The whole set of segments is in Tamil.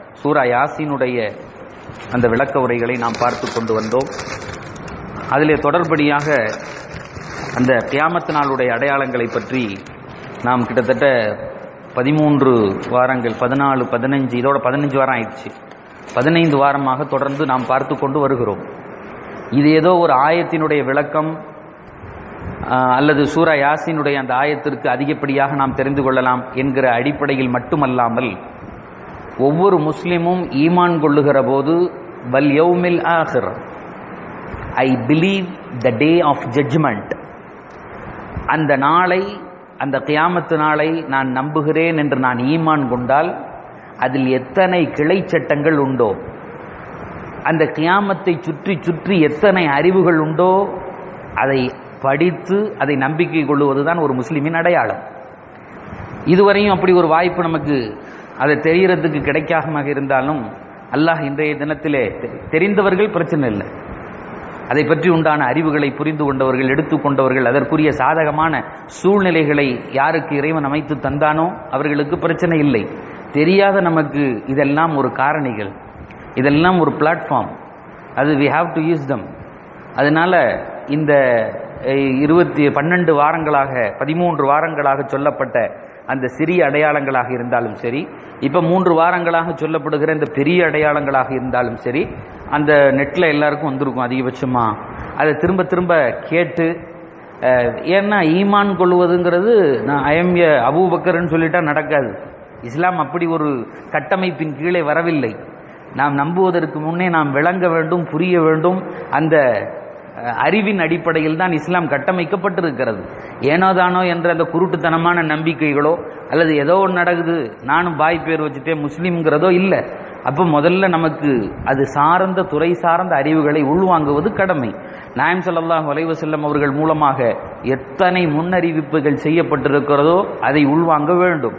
சூரா யாசினுடைய அந்த விளக்க உரைகளை நாம் பார்த்து கொண்டு வந்தோம் அதிலே தொடர்படியாக அந்த கியாமத்து நாளுடைய அடையாளங்களை பற்றி நாம் கிட்டத்தட்ட பதிமூன்று வாரங்கள் பதினாலு பதினஞ்சு இதோட பதினஞ்சு வாரம் ஆயிடுச்சு பதினைந்து வாரமாக தொடர்ந்து நாம் பார்த்து கொண்டு வருகிறோம் இது ஏதோ ஒரு ஆயத்தினுடைய விளக்கம் ஆஹ், அல்லது சூரா யாசினுடைய அந்த ஆயத்திற்கு அதிகப்படியாக நாம் தெரிந்து கொள்ளலாம் என்கிற அடிப்படையில் மட்டுமல்லாமல் ஒவ்வொரு முஸ்லிமும் ஈமான் கொள்ளுகிற போது வல் யௌமில் ஆஹிர் I believe the day of judgement அந்த நாளை அந்த கியாமத்து நாளை நான் நம்புகிறேன் என்று நான் ஈமான் கொண்டால் அதில் எத்தனை கிளை சட்டங்கள் உண்டோ அந்த கியாமத்தை சுற்றி சுற்றி எத்தனை அறிவுகள் உண்டோ அதை படித்து அதை நம்பிக்கை கொள்ளுவதுதான் ஒரு முஸ்லிமின் அடையாளம் இதுவரையும் அப்படி ஒரு வாய்ப்பு நமக்கு அதை தெரியறதுக்கு கிடைக்காம இருந்தாலும் அல்லாஹ் இன்றைய தினத்திலே தெ- தெரிந்தவர்கள் பிரச்சனை இல்லை அதை பற்றி உண்டான அறிவுகளை புரிந்து கொண்டவர்கள் எடுத்துக்கொண்டவர்கள் அதற்குரிய சாதகமான சூழ்நிலைகளை யாருக்கு இறைவன் அமைத்து தந்தானோ அவர்களுக்கு பிரச்சனை இல்லை தெரியாத நமக்கு இதெல்லாம் ஒரு காரணிகள் இதெல்லாம் ஒரு பிளாட்ஃபார்ம் அது we have to use them அதனால இந்த அஹ், இருபத்தி பன்னெண்டு வாரங்களாக பதிமூன்று வாரங்களாக சொல்லப்பட்ட அந்த சிறிய அடையாளங்களாக இருந்தாலும் சரி இப்ப மூன்று வாரங்களாக சொல்லப்படுகிற இந்த பெரிய அடையாளங்களாக இருந்தாலும் சரி அந்த நெட்ல எல்லாருக்கும் வந்திருக்கும் அதிகபட்சமா அதை திரும்ப திரும்ப கேட்டு அஹ், ஏன்னா ஈமான் கொள்வதுங்கிறது நான் ஐஎம்ஏ அபூபக்கர்னு சொல்லிட்டா நடக்காது இஸ்லாம் அப்படி ஒரு கட்டமைப்பின் கீழே வரவில்லை நாம் நம்புவதற்கு முன்னே நாம் விளங்க வேண்டும் புரிய வேண்டும் அந்த அஹ், அறிவின் அடிப்படையில் தான் இஸ்லாம் கட்டமைக்கப்பட்டிருக்கிறது ஏனோதானோ என்ற அந்த குருட்டுத்தனமான நம்பிக்கைகளோ அல்லது ஏதோ ஒன்று நடக்குது நானும் பாய் பேர் வச்சுட்டேன் முஸ்லீம்ங்கிறதோ இல்லை அப்போ முதல்ல நமக்கு அது சார்ந்த துறை சார்ந்த அறிவுகளை உள்வாங்குவது கடமை நாயம் ஸல்லல்லாஹு அலைஹி வஸல்லம் அவர்கள் மூலமாக எத்தனை முன்னறிவிப்புகள் செய்யப்பட்டிருக்கிறதோ அதை உள்வாங்க வேண்டும்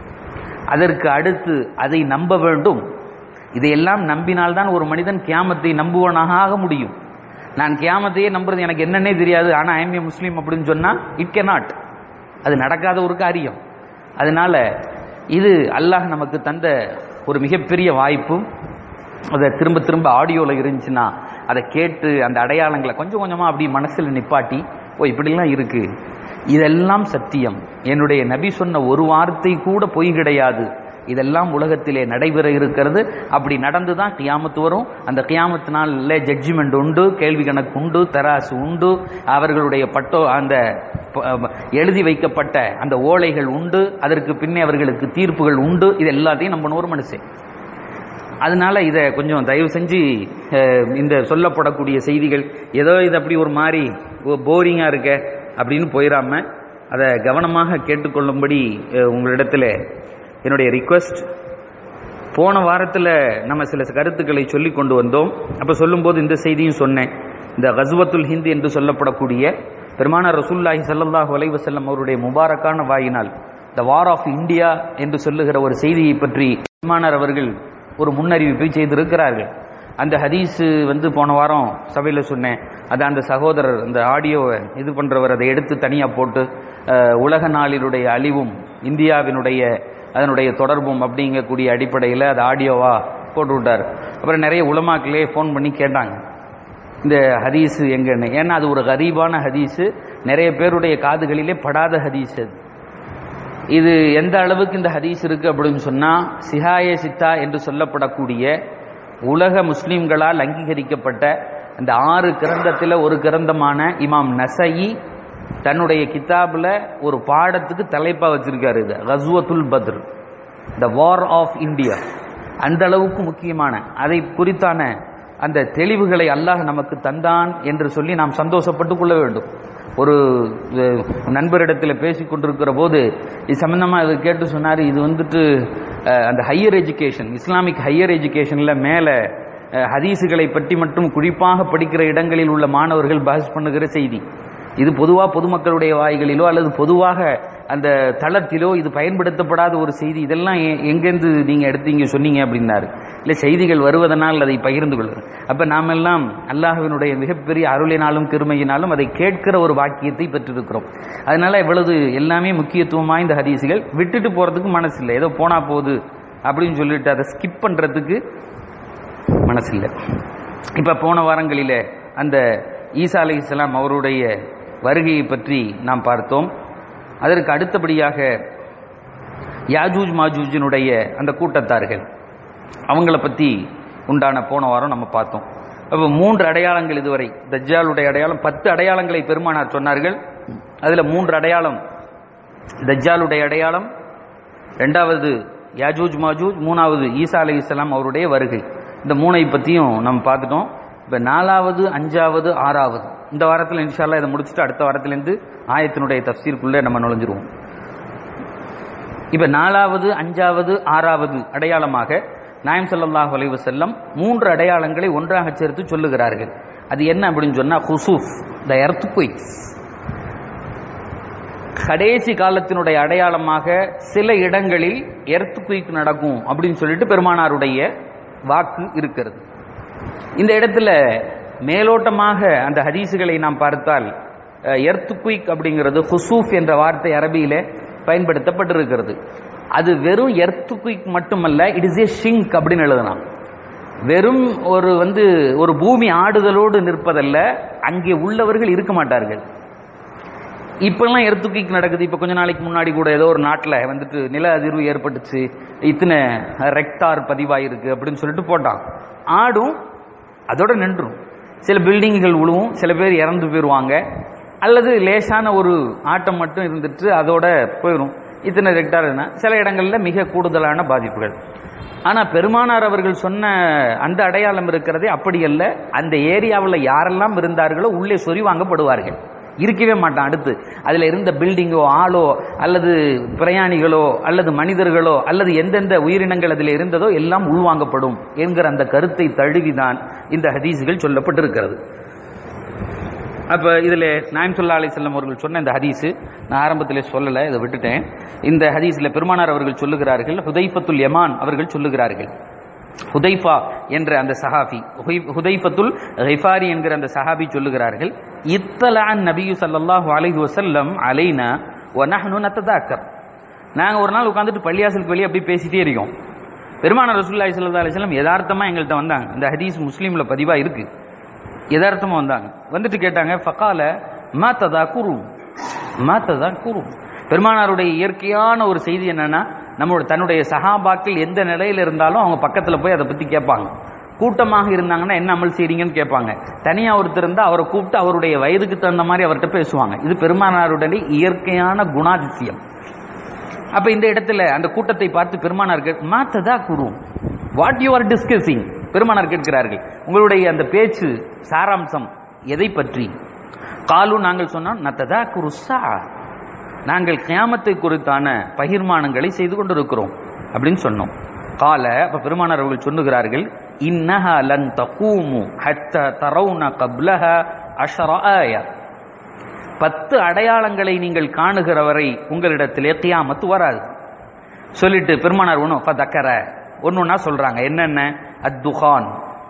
அதற்கு அடுத்து அதை நம்ப வேண்டும் இதையெல்லாம் நம்பினால்தான் ஒரு மனிதன் கியாமத்தை நம்புவனாக ஆக முடியும் நான் கியாமத்தையே நம்புறது எனக்கு என்னன்னே தெரியாது ஆனா ஐஎம் ஏ முஸ்லீம் அப்படின்னு சொன்னா இட் கே நாட் அது நடக்காத ஒரு காரியம் அதனால இது அல்லாஹ் நமக்கு தந்த ஒரு மிகப்பெரிய வாய்ப்பும் அதை திரும்ப திரும்ப ஆடியோவில் இருந்துச்சுன்னா அதை கேட்டு அந்த அடையாளங்களை கொஞ்சம் கொஞ்சமாக அப்படி மனசில் நிப்பாட்டி ஓ இப்படிலாம் இருக்கு இதெல்லாம் சத்தியம் என்னுடைய நபி சொன்ன ஒரு வார்த்தை கூட பொய் கிடையாது இதெல்லாம் உலகத்திலே நடைபெற இருக்கிறது அப்படி நடந்து தான் கியாமத்து வரும் அந்த கியாமத்து நாளில் ஜட்ஜ்மெண்ட் உண்டு கேள்வி கணக்கு உண்டு தராசு உண்டு அவர்களுடைய பட்டோ அந்த ப- எழுதி வைக்கப்பட்ட அந்த ஓலைகள் உண்டு அதற்கு பின்னே அவர்களுக்கு தீர்ப்புகள் உண்டு இது எல்லாத்தையும் நம்ம ஒரு மனுஷன் அதனால இதை கொஞ்சம் தயவு செஞ்சு அஹ், இந்த சொல்லப்படக்கூடிய செய்திகள் ஏதோ இது அப்படி ஒரு மாதிரி போரிங்கா இருக்க அப்படின்னு போயிடாம அதை கவனமாக கேட்டுக்கொள்ளும்படி அஹ், உங்களிடத்துல என்னுடைய ரிக்வெஸ்ட் போன வாரத்தில் நம்ம சில கருத்துக்களை சொல்லி கொண்டு வந்தோம் அப்போ சொல்லும்போது இந்த செய்தியும் சொன்னேன் இந்த கஸ்வத்துல் ஹிந்த் என்று சொல்லப்படக்கூடிய பெருமானார் ரசூல்லாஹி ஸல்லல்லாஹு அலைஹி வஸல்லம் அவருடைய முபாரக்கான வாயினால் த வார் ஆஃப் இந்தியா என்று சொல்லுகிற ஒரு செய்தியை பற்றி பெருமானார் அவர்கள் ஒரு முன்னறிவிப்பை செய்திருக்கிறார்கள் அந்த ஹதீஸ் வந்து போன வாரம் சபையில் சொன்னேன் அது அந்த சகோதரர் அந்த ஆடியோவை இது பண்றவர் அதை எடுத்து தனியா போட்டு அஹ், உலக நாளினுடைய அழிவும் இந்தியாவினுடைய அதனுடைய தொடர்பும் அப்படிங்கக்கூடிய அடிப்படையில் அது ஆடியோவா போட்டு விட்டார் அப்புறம் நிறைய உலமாக்களே ஃபோன் பண்ணி கேட்டாங்க இந்த ஹதீஸ் எங்கன்னு ஏன்னா அது ஒரு கரீபான ஹதீஸ் நிறைய பேருடைய காதுகளிலே படாத ஹதீஸ் அது இது எந்த அளவுக்கு இந்த ஹதீஸ் இருக்கு அப்படின்னு சொன்னா சிஹாய சித்தா என்று சொல்லப்படக்கூடிய உலக முஸ்லிம்களால் அங்கீகரிக்கப்பட்ட அந்த ஆறு கிரந்தத்தில் ஒரு கிரந்தமான இமாம் நசையி தன்னுடைய கிதாபுல ஒரு பாடத்துக்கு தலைப்பா வச்சிருக்காரு இது கஸ்வத்துல் பத்ர் த வார் ஆஃப் இந்தியா அந்த அளவுக்கு முக்கியமான அதை குறித்தான அந்த தெளிவுகளை அல்லாஹ் நமக்கு தந்தான் என்று சொல்லி நாம் சந்தோஷப்பட்டுக் கொள்ள வேண்டும் ஒரு அஹ், நண்பரிடத்தில் பேசிக் கொண்டிருக்கிற போது இது சம்பந்தமா இது கேட்டு சொன்னார் இது வந்துட்டு அஹ், அந்த ஹையர் எஜுகேஷன் இஸ்லாமிக் ஹையர் எஜுகேஷன்ல மேல அஹ், ஹதீஸுகளை பற்றி மட்டும் குறிப்பாக படிக்கிற இடங்களில் உள்ள மாணவர்கள் பஹஸ் பண்ணுகிற செய்தி இது பொதுவா பொதுமக்களுடைய வாய்களிலோ அல்லது பொதுவாக அந்த தளத்திலோ இது பயன்படுத்தப்படாத ஒரு செய்தி இதெல்லாம் எ- எங்கேருந்து நீங்க எடுத்து இங்க சொன்னீங்க அப்படின்னாரு இல்ல செய்திகள் வருவதனால் அதை பகிர்ந்து கொள்கிறேன் அப்ப நாம் எல்லாம் அல்லாஹ்வினுடைய மிகப்பெரிய அருளினாலும் கிருமையினாலும் அதை கேட்கிற ஒரு வாக்கியத்தை பெற்றிருக்கிறோம் அதனால இவ்வளவு எல்லாமே முக்கியத்துவம் வாய்ந்த ஹதீசுகள் விட்டுட்டு போறதுக்கு மனசு இல்லை ஏதோ போனா போகுது அப்படின்னு சொல்லிட்டு அதை ஸ்கிப் பண்றதுக்கு மனசு இல்லை இப்ப போன வாரங்களிலே அந்த ஈசா அலை இஸ்லாம் அவருடைய வருகையை பற்றி நாம் பார்த்தோம் அதற்கு அடுத்தபடியாக யாஜூஜ் மாஜூஜினுடைய அந்த கூட்டத்தார்கள் அவங்கள பத்தி உண்டான போன வாரம் நம்ம பார்த்தோம் அப்போ மூன்று அடையாளங்கள் இதுவரை தஜ்ஜாலுடைய அடையாளம் பத்து அடையாளங்களை பெருமானார் சொன்னார்கள் அதுல மூன்று அடையாளம் தஜ்ஜாலுடைய அடையாளம் ரெண்டாவது யாஜூஜ் மாஜூஜ் மூணாவது ஈசா அலி இஸ்லாம் அவருடைய வருகை இந்த மூணை பத்தியும் நம்ம பார்த்துட்டோம் இப்ப நாலாவது அஞ்சாவது ஆறாவது இந்த வாரத்தில் இன்ஷால்லா இதை முடிச்சுட்டு அடுத்த வாரத்திலிருந்து ஆயத்தினுடைய தப்சீருக்குள்ளே நம்ம நுழைஞ்சிருவோம் இப்ப நாலாவது அஞ்சாவது ஆறாவது அடையாளமாக நாயம் ஸல்லல்லாஹு அலைஹி வஸல்லம் மூன்று அடையாளங்களை ஒன்றாக சேர்த்து சொல்லுகிறார்கள் அது என்ன அப்படின்னு சொன்னா ஹுசூஃப் த எர்த் கடைசி காலத்தினுடைய அடையாளமாக சில இடங்களில் எர்த் குயிக் நடக்கும் அப்படின்னு சொல்லிட்டு பெருமானாருடைய வாக்கு இருக்கிறது இந்த இடத்துல மேலோட்டமாக அந்த ஹதீசுகளை நாம் பார்த்தால் எர்த் குயிக் அப்படிங்கிறது ஹுசூஃப் என்ற வார்த்தை அரபியிலே பயன்படுத்தப்பட்டிருக்கிறது அது வெறும் எர்த் குயிக் மட்டுமல்ல இட் இஸ் ஏ ஷிங்க் அப்படின்னு எழுதலாம் வெறும் ஒரு வந்து ஒரு பூமி ஆடுதலோடு நிற்பதல்ல அங்கே உள்ளவர்கள் இருக்க மாட்டார்கள் இப்பெல்லாம் எர்த்துக்கிக் நடக்குது இப்போ கொஞ்ச நாளைக்கு முன்னாடி கூட ஏதோ ஒரு நாட்டில் வந்துட்டு நில அதிர்வு ஏற்பட்டுச்சு இத்தனை ரெக்டார் பதிவாயிருக்கு அப்படின்னு சொல்லிட்டு போட்டான் ஆடும் அதோட நின்றும் சில பில்டிங்குகள் விழுவும் சில பேர் இறந்து போயிடுவாங்க அல்லது லேசான ஒரு ஆட்டம் மட்டும் இருந்துட்டு அதோட போயிடும் இத்தனை ரெக்டார்னா சில இடங்கள்ல மிக கூடுதலான பாதிப்புகள் ஆனா பெருமானார் அவர்கள் சொன்ன அந்த அடையாளம் இருக்கிறதே அப்படி அல்ல அந்த ஏரியாவில் யாரெல்லாம் இருந்தார்களோ உள்ளே சொறி வாங்கப்படுவார்கள் இருக்கவே மாட்டான் அடுத்து அதுல இருந்த பில்டிங்கோ ஆளோ அல்லது பிரயாணிகளோ அல்லது மனிதர்களோ அல்லது எந்தெந்த உயிரினங்கள் அதில் இருந்ததோ எல்லாம் உள்வாங்கப்படும் என்கிற அந்த கருத்தை தழுவிதான் இந்த ஹதீஸுகள் சொல்லப்பட்டிருக்கிறது அப்ப இதுல நாயம் சொல்லா அலி செல்லம் அவர்கள் சொன்ன இந்த ஹதீஸ் நான் ஆரம்பத்திலே சொல்லல இதை விட்டுட்டேன் இந்த ஹதீஸ்ல பெருமானார் அவர்கள் சொல்லுகிறார்கள் ஹுதைஃபத்துல் யமான் அவர்கள் சொல்லுகிறார்கள் ஹுதைஃபா என்ற அந்த சஹாபி ஹுதைஃபத்துல் ஹிஃபாரி என்கிற அந்த சஹாபி சொல்லுகிறார்கள் இத்தலான் நபியு சல்லல்லாஹு அலைஹி வஸல்லம் அலைனா வ நஹ்னு நத்ததாக்கர் நாங்க ஒரு நாள் உட்காந்துட்டு பள்ளியாசலுக்கு வெளியே அப்படியே பேசிட்டே இருக்கோம் பெருமானார் ரசூலுல்லாஹி ஸல்லல்லாஹு அலைஹி வஸல்லம் யதார்த்தமா எங்கள்கிட்ட வந்தாங்க இந்த ஹதீஸ் முஸ்லீம்ல பதிவா இருக்கு யதார்த்தமா வந்தாங்க வந்துட்டு கேட்டாங்க ஃபகால மா ததா குரு மா ததா குரு பெருமானாருடைய இயற்கையான ஒரு செய்தி என்னன்னா நம்மளோட தன்னுடைய சகாபாக்கள் எந்த நிலையில இருந்தாலும் அவங்க பக்கத்துல போய் அதை பத்தி கேட்பாங்க கூட்டமாக இருந்தாங்கன்னா என்ன அமல் செய்றீங்கன்னு கேட்பாங்க தனியா ஒருத்தர் இருந்தா அவரை கூப்பிட்டு அவருடைய வயதுக்கு தகுந்த மாதிரி அவர்கிட்ட பேசுவாங்க இது பெருமானாருடைய இயற்கையான குணாதிசயம் அப்ப இந்த இடத்துல அந்த கூட்டத்தை பார்த்து பெருமானார் மாத்ததா குரு வாட் யூ ஆர் டிஸ்கசிங் பெருமானார் கேட்கிறார்கள் உங்களுடைய அந்த பேச்சு சாராம்சம் எதை பற்றி காலு நாங்கள் சொன்னோம் நத்ததா குருசா நாங்கள் கியாமத்தை குறித்தான பகிர்மானங்களை செய்து கொண்டிருக்கிறோம் அப்படின்னு சொன்னோம் கால அப்ப பெருமானார் அவர்கள் சொல்லுகிறார்கள் இன்னஹா லன் தகூமு ஹத்த தரவுன கப்லஹ அஷர ஆயா பத்து அடையாளங்களை நீங்கள் காணுகிற வரை உங்களிடத்திலே கியாமத்து வராது சொல்லிட்டு பெருமானார் ஒன்றும் தக்கர ஒன்றுன்னா சொல்றாங்க என்னென்ன அத்துஹான்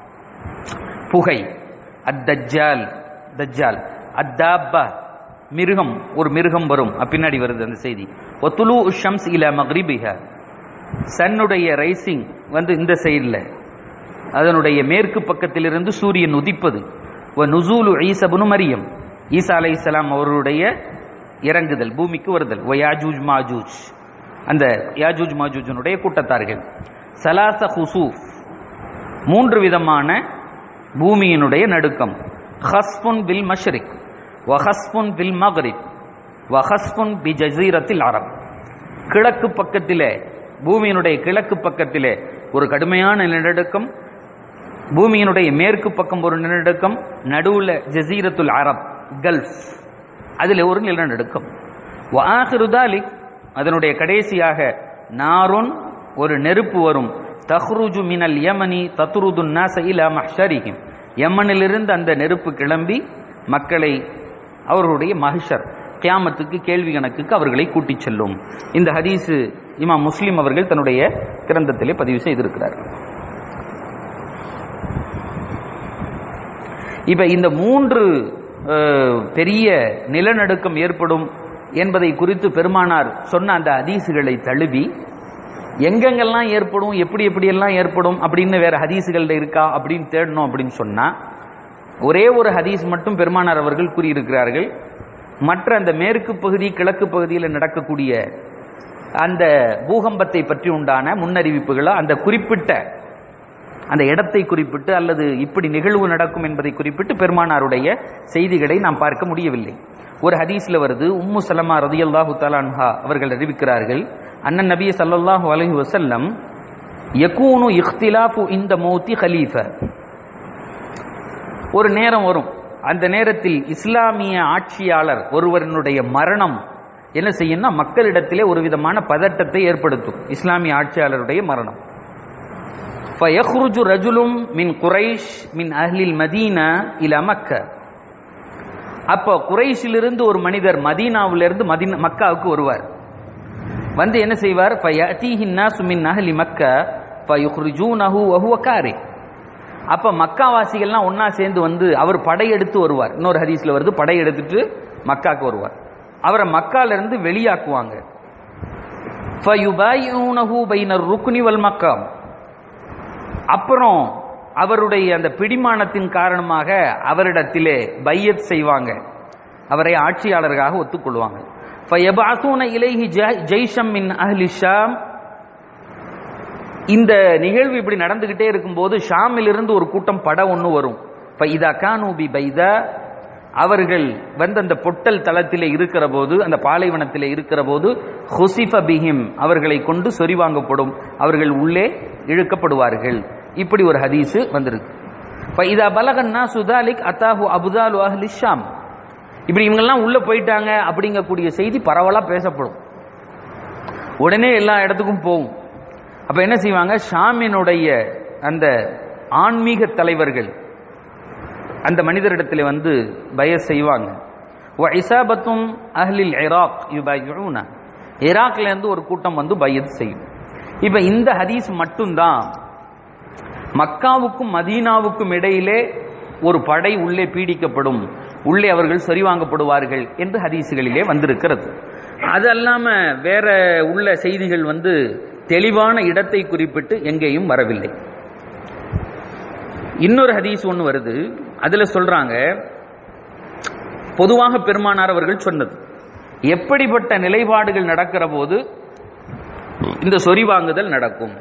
புகை அத்தஜால் தஜ்ஜால் அத்தாப்பா மிருகம் ஒரு மிருகம் வரும் பின்னாடி வருது அந்த செய்தி ஒத்துலு ஷம்ஸ் இல மக்ரிபிஹ சன்னுடைய ரைசிங் வந்து இந்த சைடில் அதனுடைய மேற்கு பக்கத்திலிருந்து சூரியன் உதிப்பது ஒ நுசூலு ஈசபுனு மரியம் ஈசா அலை இஸ்லாம் அவருடைய இறங்குதல் பூமிக்கு வருதல் ஒ யாஜூஜ் மாஜூஜ் அந்த யாஜூஜ் மாஜூஜனுடைய கூட்டத்தார்கள் சலாச ஹுசூஃப் மூன்று விதமான பூமியினுடைய நடுக்கம் ஹஸ்புன் பில் மஷ்ரிக் வஹஸ்புன் பில் மக்ரிப் வஹஸ்புன் பி ஜசீரத்தில் அரப் கிழக்கு பக்கத்திலே பூமியினுடைய கிழக்கு பக்கத்திலே ஒரு கடுமையான நிலநடுக்கம் பூமியினுடைய மேற்கு பக்கம் ஒரு நிலநடுக்கம் நடுவுல ஜசீரத்துல் அரப் கல்ஃப் அதில் ஒரு நிலநடுக்கம் வாஹிருதாலிக் அதனுடைய கடைசியாக நாருன் ஒரு நெருப்பு வரும் தஹ்ருஜு மினல் யமனி தத்ருது நாச இலா மஹ்ஷரிஹிம் யமனிலிருந்து அந்த நெருப்பு கிளம்பி மக்களை அவர்களுடைய மகிஷர் கியாமத்துக்கு கேள்வி கணக்குக்கு அவர்களை கூட்டிச் செல்லும் இந்த ஹதீஸ் இமாம் முஸ்லிம் அவர்கள் தன்னுடைய கிரந்தத்திலே பதிவு செய்திருக்கிறார் இப்ப இந்த மூன்று பெரிய நிலநடுக்கம் ஏற்படும் என்பதை குறித்து பெருமானார் சொன்ன அந்த ஹதீசுகளை தழுவி எங்கெங்கெல்லாம் ஏற்படும் எப்படி எப்படி எல்லாம் ஏற்படும் அப்படின்னு வேற ஹதீஸுகள்ல இருக்கா அப்படின்னு தேடணும் அப்படின்னு சொன்னா ஒரே ஒரு ஹதீஸ் மட்டும் பெருமானார் அவர்கள் கூறியிருக்கிறார்கள் மற்ற அந்த மேற்கு பகுதி கிழக்கு பகுதியில் நடக்கக்கூடிய அந்த பூகம்பத்தை பற்றி உண்டான முன்னறிவிப்புகளை அந்த குறிப்பிட்ட அந்த இடத்தை குறிப்பிட்டு அல்லது இப்படி நிகழ்வு நடக்கும் என்பதை குறிப்பிட்டு பெருமானாருடைய செய்திகளை நாம் பார்க்க முடியவில்லை ஒரு ஹதீஸ்ல வருது உம்மு சலமா ரதியல்லாஹு தலான்ஹா அவர்கள் அறிவிக்கிறார்கள் அண்ணன் நபி ஸல்லல்லாஹு அலைஹி வஸல்லம் யகூனு இഖ്തിലാഫு இந்த மௌத்தி கலீஃப ஒரு நேரம் வரும் அந்த நேரத்தில் இஸ்லாமிய ஆட்சியாளர் ஒருவரினுடைய மரணம் என்ன செய்யும்னா மக்களிடத்திலே ஒரு விதமான பதட்டத்தை ஏற்படுத்தும் இஸ்லாமிய ஆட்சியாளருடைய மரணம் فيخرج رجل من قريش من أهل المدينة إلى مكة அப்போ குறைஷிலிருந்து ஒரு மனிதர் மதீனாவிலிருந்து மதீனா மக்காவுக்கு வருவார் வந்து என்ன செய்வார் فَيَأْتِيهِ النَّاسُ مِنْ أَهْلِ مَكَّةَ فَيُخْرِجُونَهُ وَهُوَ كَارِهٌ அப்ப மக்காவாசிகள்லாம் ஒண்ணா சேர்ந்து வந்து அவர் படையெடுத்து வருவார் இன்னொரு ஹதீஸ்ல வருது படையெடுத்துட்டு மக்காக்கு வருவார் அவரை மக்கால இருந்து வெளியாக்குவாங்க فَيُبَايِعُونَهُ بَيْنَ الرُّكْنِ وَالْمَقَامِ அப்புறம் அவருடைய அந்த பிடிமானத்தின் காரணமாக அவரிடத்திலே பையத் செய்வாங்க அவரை ஆட்சியாளராக ஒத்துக்கொள்வாங்க فَيَبْعَثُونَ إِلَيْهِ جَيْشًا مِنْ أَهْلِ الشَّامِ இந்த நிகழ்வு இப்படி நடந்துகிட்டே இருக்கும்போது ஷாமிலிருந்து ஒரு கூட்டம் பட ஒன்று வரும் ஃபைதா கானூபி பைதா அவர்கள் வந்து அந்த பொட்டல் தளத்திலே இருக்கிற போது அந்த பாலைவனத்திலே இருக்கிற போது ஹுசிஃப பிஹிம் அவர்களை கொண்டு சொறிவாங்கப்படும் அவர்கள் உள்ளே இழுக்கப்படுவார்கள் இப்படி ஒரு ஹதீஸ் வந்திருக்கு ஃபைதா பலகன்னா சுதாலிக் அத்தாஹு அபுதாலு அஹ்லி ஷாம் இப்படி இவங்கெல்லாம் உள்ள போயிட்டாங்க அப்படிங்கக்கூடிய செய்தி பரவலா பேசப்படும் உடனே எல்லா இடத்துக்கும் போகும் அப்ப என்ன செய்வாங்க ஷாமினுடைய அந்த ஆன்மீக தலைவர்கள் அந்த மனிதரிடத்தில் வந்து பய செய்வாங்க இசாபத்தும் அஹ்லில் இராக் யுபாயுன ஈராக்ல இருந்து ஒரு கூட்டம் வந்து பயத் செய்யும் இப்ப இந்த ஹதீஸ் மட்டும்தான் மக்காவுக்கும் மதீனாவுக்கும் இடையிலே ஒரு படை உள்ளே பீடிக்கப்படும் உள்ளே அவர்கள் சரிவாங்கப்படுவார்கள் என்று ஹதீஸுகளிலே வந்திருக்கிறது அது அல்லாம வேற உள்ள செய்திகள் வந்து தெளிவான இடத்தை குறிப்பிட்டு எங்கேயும் வரவில்லை இன்னொரு ஹதீஸ் ஒன்று வருது அதுல சொல்றாங்க பொதுவாக பெருமானார் அவர்கள் சொன்னது எப்படிப்பட்ட நிலைப்பாடுகள் நடக்கிற போது இந்த சொறிவாங்குதல் நடக்கும்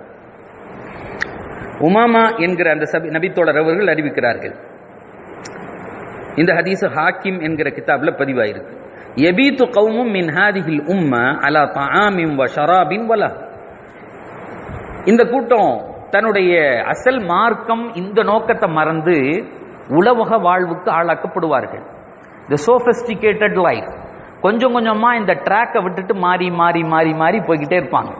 உமாமா என்கிற அந்த சபி நபித்தோழர் அவர்கள் அறிவிக்கிறார்கள் இந்த ஹதீஸ் ஹாக்கிம் என்கிற கிதாப்ல பதிவாயிருக்கு எபீத்து கௌமும் மின் ஹாதிஹில் உம்ம அலா தஆமின் வ ஷராபின் வலா இந்த கூட்டம் தன்னுடைய அசல் மார்க்கம் இந்த நோக்கத்தை மறந்து உலவக வாழ்வுக்கு ஆளாக்கப்படுவார்கள் த சோபஸ்டிகேட்டட் லைஃப் கொஞ்சம் கொஞ்சமா இந்த ட்ராக்கை விட்டுட்டு மாறி மாறி மாறி மாறி போய்கிட்டே இருப்பாங்க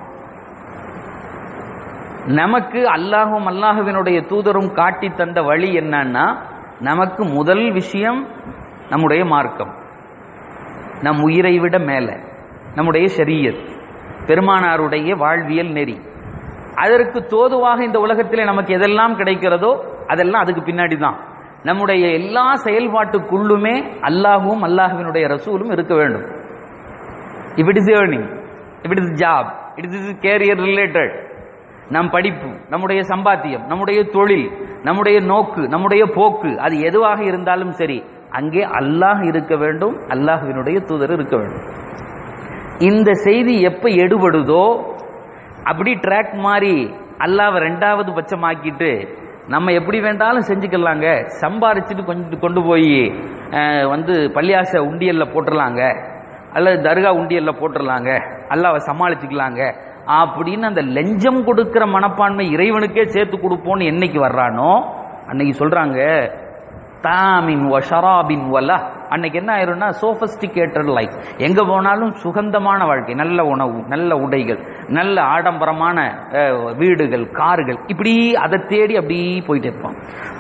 நமக்கு அல்லாஹும் அல்லாஹுவினுடைய தூதரும் காட்டி தந்த வழி என்னன்னா நமக்கு முதல் விஷயம் நம்முடைய மார்க்கம் நம் உயிரை விட மேல நம்முடைய ஷரியத் பெருமானாருடைய வாழ்வியல் நெறி அதற்கு தோதுவாக இந்த உலகத்திலே நமக்கு எதெல்லாம் கிடைக்கிறதோ அதெல்லாம் அதுக்கு பின்னாடி தான் நம்முடைய எல்லா செயல்பாட்டுக்குள்ளுமே அல்லாஹும் அல்லாஹுவினுடைய ரசூலும் இருக்க வேண்டும் if it is earning if it is job it is career related நம் படிப்பு நம்முடைய சம்பாத்தியம் நம்முடைய தொழில் நம்முடைய நோக்கு நம்முடைய போக்கு அது எதுவாக இருந்தாலும் சரி அங்கே அல்லாஹ் இருக்க வேண்டும் அல்லாஹுவினுடைய தூதர் இருக்க வேண்டும் இந்த செய்தி எப்ப எடுபடுதோ அப்படி ட்ராக் மாதிரி அல்லாவை ரெண்டாவது பட்சமாக்கிட்டு நம்ம எப்படி வேண்டாலும் செஞ்சுக்கலாங்க சம்பாரிச்சுட்டு கொஞ்சம் கொண்டு போய் வந்து பள்ளியாச உண்டியல்ல போட்டுடலாங்க அல்லது தர்கா உண்டியல்ல போட்டுடலாங்க அல்லாவை சமாளிச்சுக்கலாங்க அப்படின்னு அந்த லஞ்சம் கொடுக்கிற மனப்பான்மை இறைவனுக்கே சேர்த்து கொடுப்போம்னு என்னைக்கு வர்றானோ அன்னைக்கு சொல்றாங்க தாமின் வ ஷராபின் வலா அன்னைக்கு என்ன ஆயிரும்னா சோபஸ்டிகேட்டட் லைஃப் எங்க போனாலும் சுகந்தமான வாழ்க்கை நல்ல உணவு நல்ல உடைகள் நல்ல ஆடம்பரமான வீடுகள் கார்கள் இப்படி அதை தேடி அப்படி போயிட்டு இருப்பான்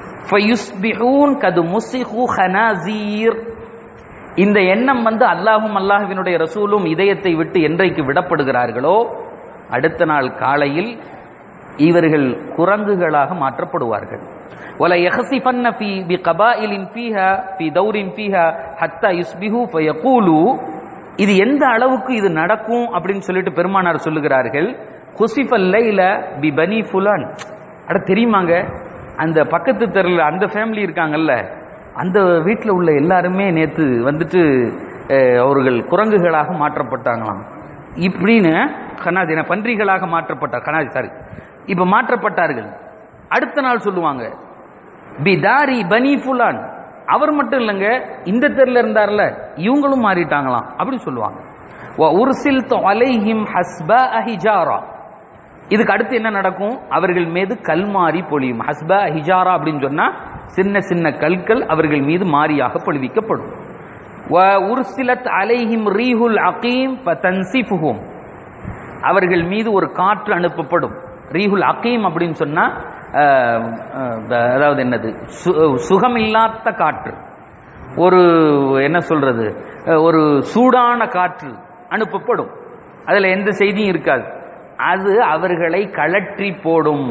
கது முசிஹு ஹனாசீர் இந்த எண்ணம் வந்து அல்லாஹும் அல்லாஹுவினுடைய ரசூலும் இதயத்தை விட்டு என்றைக்கு விடப்படுகிறார்களோ அடுத்த நாள் காலையில் இவர்கள் குரங்குகளாக மாற்றப்படுவார்கள் ولا يخسفن في بقبائل فيها في دور فيها حتى يصبحوا فيقولوا இது எந்த அளவுக்கு இது நடக்கும் அப்படின்னு சொல்லிட்டு பெருமானார் சொல்லுகிறார்கள் குசிஃபல் லைல பி பனி ஃபுலான் அட தெரியுமாங்க அந்த பக்கத்து தெருல அந்த ஃபேமிலி இருக்காங்கல்ல அந்த வீட்டில் உள்ள எல்லாருமே நேத்து வந்துட்டு அஹ், அவர்கள் குரங்குகளாக மாற்றப்பட்டாங்களாம் இப்படின்னு கனாதின பன்றிகளாக மாற்றப்பட்டார் கனாதி சாரி இப்ப மாற்றப்பட்டார்கள் அடுத்த நாள் சொல்லுவாங்க பிதாரி பனி ஃபுலான் அவர் மட்டும் இல்லைங்க இந்த தெருல இருந்தார்ல இவங்களும் மாறிட்டாங்களாம் அப்படி சொல்லுவாங்க உர்சில் அலைஹிம் ஹஸ்பா ஹிஜாரா இதுக்கு அடுத்து என்ன நடக்கும் அவர்கள் மீது கல்மாரி பொழியும் ஹஸ்பா ஹிஜாரா அப்படின்னு சொன்னா சின்ன சின்ன கற்கள் அவர்கள் மீது மாரியாக பொழிவிக்கப்படும் வ உர்சிலத் அலைஹிம் ரீஹுல் அகீம் ஃபதன்சிஃபுஹும் அவர்கள் மீது ஒரு காற்று அனுப்பப்படும் ரீஹுல் அகீம் அப்படின்னு சொன்னா அஹ், அஹ், அதாவது என்னது சு- சுகமில்லாத காற்று ஒரு என்ன சொல்றது அஹ், ஒரு சூடான காற்று அனுப்பப்படும் அதுல எந்த செய்தியும் இருக்காது அது அவர்களை கலற்றி போடும்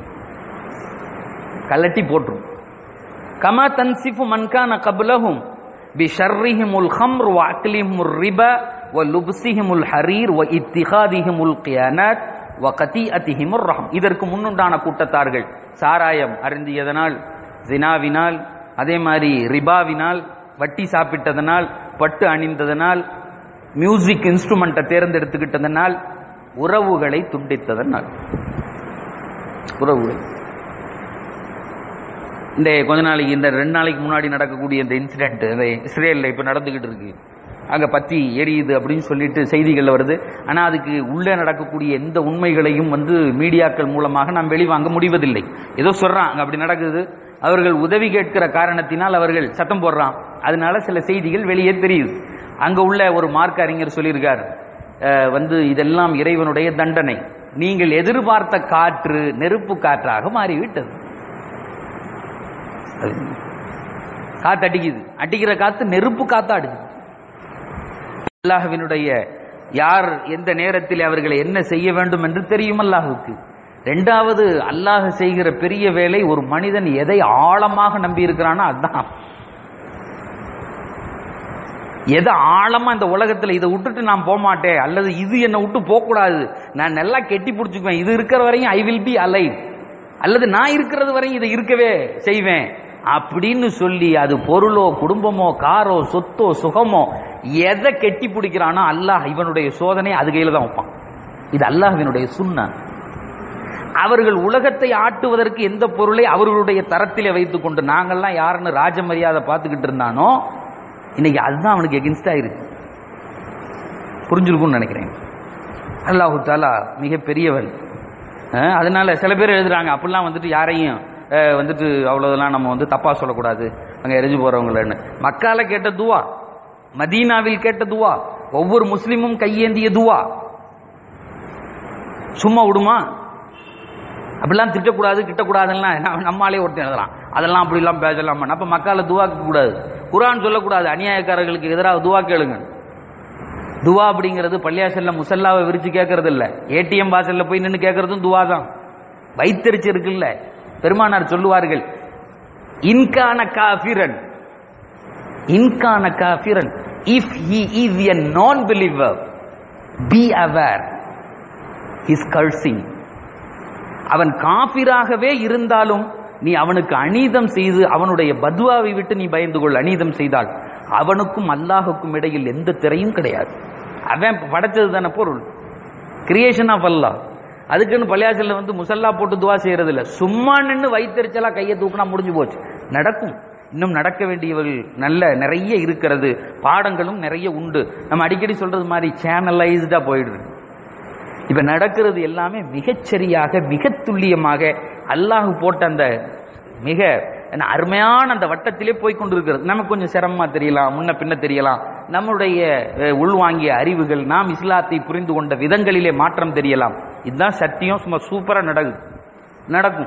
கலட்டி போட்டுரும் கமா தன்சிஃபு மன்கான கபலஹும் بشرهم الخمر وأكلهم الربا ولبسهم الحرير واتخاذهم القيانات وقتيئتهم الرحم இதற்கு முன்னுண்டான கூட்டத்தார்கள் சாராயம் அருந்தியதனால் ஜினாவினால் அதே மாதிரி ரிபாவினால் வட்டி சாப்பிட்டதனால் பட்டு அணிந்ததனால் மியூசிக் இன்ஸ்ட்ருமெண்ட்டை தேர்ந்தெடுத்துக்கிட்டதனால் உறவுகளை துண்டித்ததனால் உறவுகள் இந்த கொஞ்ச நாளைக்கு இந்த ரெண்டு நாளைக்கு முன்னாடி நடக்கக்கூடிய இந்த இன்சிடென்ட் இந்த இஸ்ரேலில் இப்போ நடந்துகிட்டு இருக்கு அங்கே பத்தி எரியுது அப்படின்னு சொல்லிட்டு செய்திகள் வருது ஆனால் அதுக்கு உள்ளே நடக்கக்கூடிய எந்த உண்மைகளையும் வந்து மீடியாக்கள் மூலமாக நாம் வெளிவாங்க முடிவதில்லை ஏதோ சொல்றாங்க அப்படி நடக்குது அவர்கள் உதவி கேட்கிற காரணத்தினால் அவர்கள் சத்தம் போடுறான் அதனால சில செய்திகள் வெளியே தெரியுது அங்க உள்ள ஒரு மார்க் அறிஞர் சொல்லியிருக்கார் அஹ், வந்து இதெல்லாம் இறைவனுடைய தண்டனை நீங்கள் எதிர்பார்த்த காற்று நெருப்பு காற்றாக மாறிவிட்டது அது காத்து அடிக்குது அடிக்கிற காத்து நெருப்பு காத்தா அடிக்குது அல்லாஹ்வினுடைய யார் எந்த நேரத்தில் அவர்களை என்ன செய்ய வேண்டும் என்று தெரியும் அல்லாஹுக்கு ரெண்டாவது அல்லாஹ் செய்கிற பெரிய வேலை ஒரு மனிதன் எதை ஆழமாக நம்பி இருக்கிறானோ அதுதான் எதை ஆழமா இந்த உலகத்துல இதை விட்டுட்டு நான் போக மாட்டேன் அல்லது இது என்னை விட்டு போக கூடாது நான் நல்லா கெட்டி பிடிச்சுக்குவேன் இது இருக்கிற வரையும் ஐ வில் பி அலைவ் அல்லது நான் இருக்கிறது வரையும் இதை இருக்கவே செய்வேன் அப்படின்னு சொல்லி அது பொருளோ குடும்பமோ காரோ சொத்தோ சுகமோ எதை கெட்டி பிடிக்கிறானோ அல்லாஹ் இவனுடைய சோதனை அது கையில தான் வைப்பான் இது அல்லாஹ்வினுடைய சுண்ண அவர்கள் உலகத்தை ஆட்டுவதற்கு எந்த பொருளை அவர்களுடைய தரத்திலே வைத்துக் கொண்டு நாங்கள்லாம் யாருன்னு ராஜ மரியாதை பார்த்துக்கிட்டு இருந்தானோ இன்னைக்கு அதுதான் அவனுக்கு எகென்ஸ்டா இருக்கு புரிஞ்சிருக்கும்னு நினைக்கிறேன் அல்லாஹு தாலா மிக பெரியவன் அஹ் அதனால சில பேர் எழுதுறாங்க அப்படிலாம் வந்துட்டு யாரையும் அஹ், வந்துட்டு அவ்வளவுதெல்லாம் நம்ம வந்து தப்பா சொல்லக்கூடாது அங்க எரிஞ்சு போறவங்களன்னு மக்கால கேட்ட துவா மதீனாவில் கேட்ட துவா ஒவ்வொரு முஸ்லிமும் கையேந்திய துவா சும்மா விடுமா அப்படிலாம் திட்டக்கூடாது கிட்டக்கூடாதுன்னா நம்ம- நம்மாலே ஒருத்தன் எழுதலாம் அதெல்லாம் அப்படிலாம் பேசலாமா அப்ப மக்கால துவாக்க கூடாது குரான் சொல்லக்கூடாது அநியாயக்காரர்களுக்கு எதிராக துவா கேளுங்க துவா அப்படிங்கிறது பள்ளியாசல்ல முசல்லாவை விரிச்சு கேட்கறது இல்ல ஏடிஎம் வாசல்ல போய் நின்று கேட்கறதும் துவா தான் வைத்தறிச்சு இருக்குல்ல பெருமானார் சொல்லுவார்கள் இன்கான காஃபிரன் இன்கான காஃபிரன் if he is a non believer be aware is cursing அவன் காபிராகவே இருந்தாலும் நீ அவனுக்கு அநீதம் செய்து அவனுடைய பத்வாவை விட்டு நீ பயந்து கொள் அநீதம் செய்தால் அவனுக்கும் அல்லாஹுக்கும் இடையில் எந்த திரையும் கிடையாது அவன் படைச்சது தானே பொருள் கிரியேஷன் ஆஃப் அல்லாஹ் அதுக்குன்னு பள்ளியாசல்ல வந்து முசல்லா போட்டு துவா செய்யறது இல்ல சும்மா நின்று வைத்தறிச்சலா கையை தூக்குனா முடிஞ்சு போச்சு நடக்கும் இன்னும் நடக்க வேண்டியவர்கள் நல்ல நிறைய இருக்கிறது பாடங்களும் நிறைய உண்டு நம்ம அடிக்கடி சொல்றது மாதிரி சேனலைஸ்டா போயிடுது இப்ப நடக்கிறது எல்லாமே மிகச்சரியாக மிக துல்லியமாக அல்லாஹ் போட்ட அந்த மிக என்ன அருமையான அந்த வட்டத்திலே போய் கொண்டிருக்கிறது நமக்கு கொஞ்சம் சிரமமா தெரியலாம் முன்ன பின்ன தெரியலாம் நம்முடைய அஹ், உள்வாங்கிய அறிவுகள் நாம் இஸ்லாத்தை புரிந்து கொண்ட விதங்களிலே மாற்றம் தெரியலாம் இதுதான் சத்தியம் சும்மா சூப்பரா நடக்குது நடக்கும்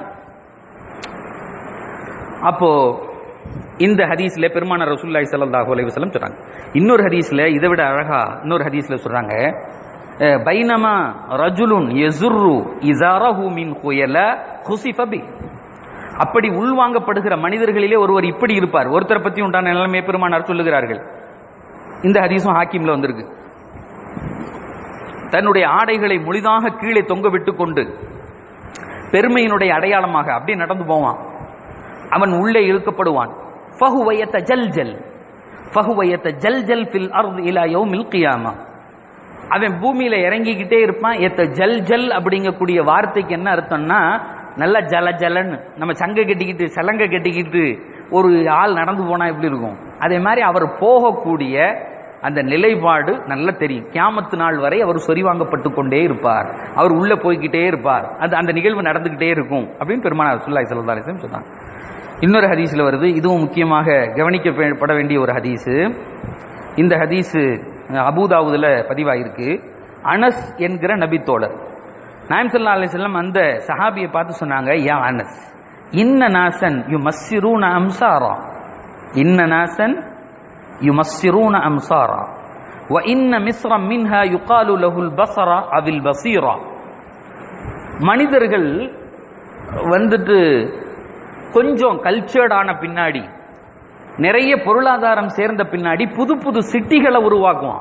அப்போ இந்த ஹதீஸ்ல பெருமான ரசூல்லாய் ஸல்லல்லாஹு அலைஹி வஸல்லம் சொல்றாங்க இன்னொரு ஹதீஸ்ல இதை விட அழகா இன்னொரு ஹதீஸ்ல சொல்றாங்க அஹ், பைனமா ரஜுலுன் யசுர்ரு இஸாரஹு மின் குயல குசிஃப பி அப்படி உள்வாங்கப்படுகிற மனிதர்களிலே ஒருவர் இப்படி இருப்பார் ஒருத்தரை பத்தி உண்டான நிலைமை பெருமானார் சொல்லுகிறார்கள் இந்த ஹதீஸும் ஹாக்கிம்ல வந்திருக்கு தன்னுடைய ஆடைகளை முழுதாக கீழே தொங்க விட்டு கொண்டு பெருமையினுடைய அடையாளமாக அப்படியே நடந்து போவான் அவன் உள்ளே இழுக்கப்படுவான் ஃபஹுவயத்த ஜல்ஜல் ஃபஹுவயத்த ஜல்ஜல் ஃபில் அர்த் இலா யௌமில் கியாமா அவன் பூமியில இறங்கிக்கிட்டே இருப்பான் எத்த ஜல் ஜல் அப்படிங்கக்கூடிய வார்த்தைக்கு என்ன அர்த்தம்னா நல்ல ஜல ஜலன்னு நம்ம சங்க கட்டிக்கிட்டு சலங்க கட்டிக்கிட்டு ஒரு ஆள் நடந்து போனா எப்படி இருக்கும் அதே மாதிரி அவர் போகக்கூடிய அந்த நிலைப்பாடு நல்லா தெரியும் கியாமத்து நாள் வரை அவர் சொரிவாங்கப்பட்டு கொண்டே இருப்பார் அவர் உள்ள போய்கிட்டே இருப்பார் அது அந்த நிகழ்வு நடந்துகிட்டே இருக்கும் அப்படின்னு பெருமானார் சுல்லாய் சல்லாசம் சொன்னாங்க இன்னொரு ஹதீஸ்ல வருது இதுவும் முக்கியமாக கவனிக்கப்பட வேண்டிய ஒரு ஹதீஸ் இந்த ஹதீஸ் அபூதாவுதுல பதிவாயிருக்கு அனஸ் என்கிற நபித்தோழர் நாயம் சல்லா அலி செல்லம் அந்த சஹாபியை பார்த்து சொன்னாங்க யா அனஸ் இன்ன நாசன் யு மஸ்ஸிரூன அம்சாரா இன்ன நாசன் யு மஸ்ஸிரூன அம்சாரா வ இன்ன மிஸ்ரம் மின்ஹா யுகாலு லஹுல் பசரா அவில் பசீரா மனிதர்கள் வந்துட்டு கொஞ்சம் கல்ச்சர்டான பின்னாடி நிறைய பொருளாதாரம் சேர்ந்த பின்னாடி புது புது சிட்டிகளை உருவாக்குவான்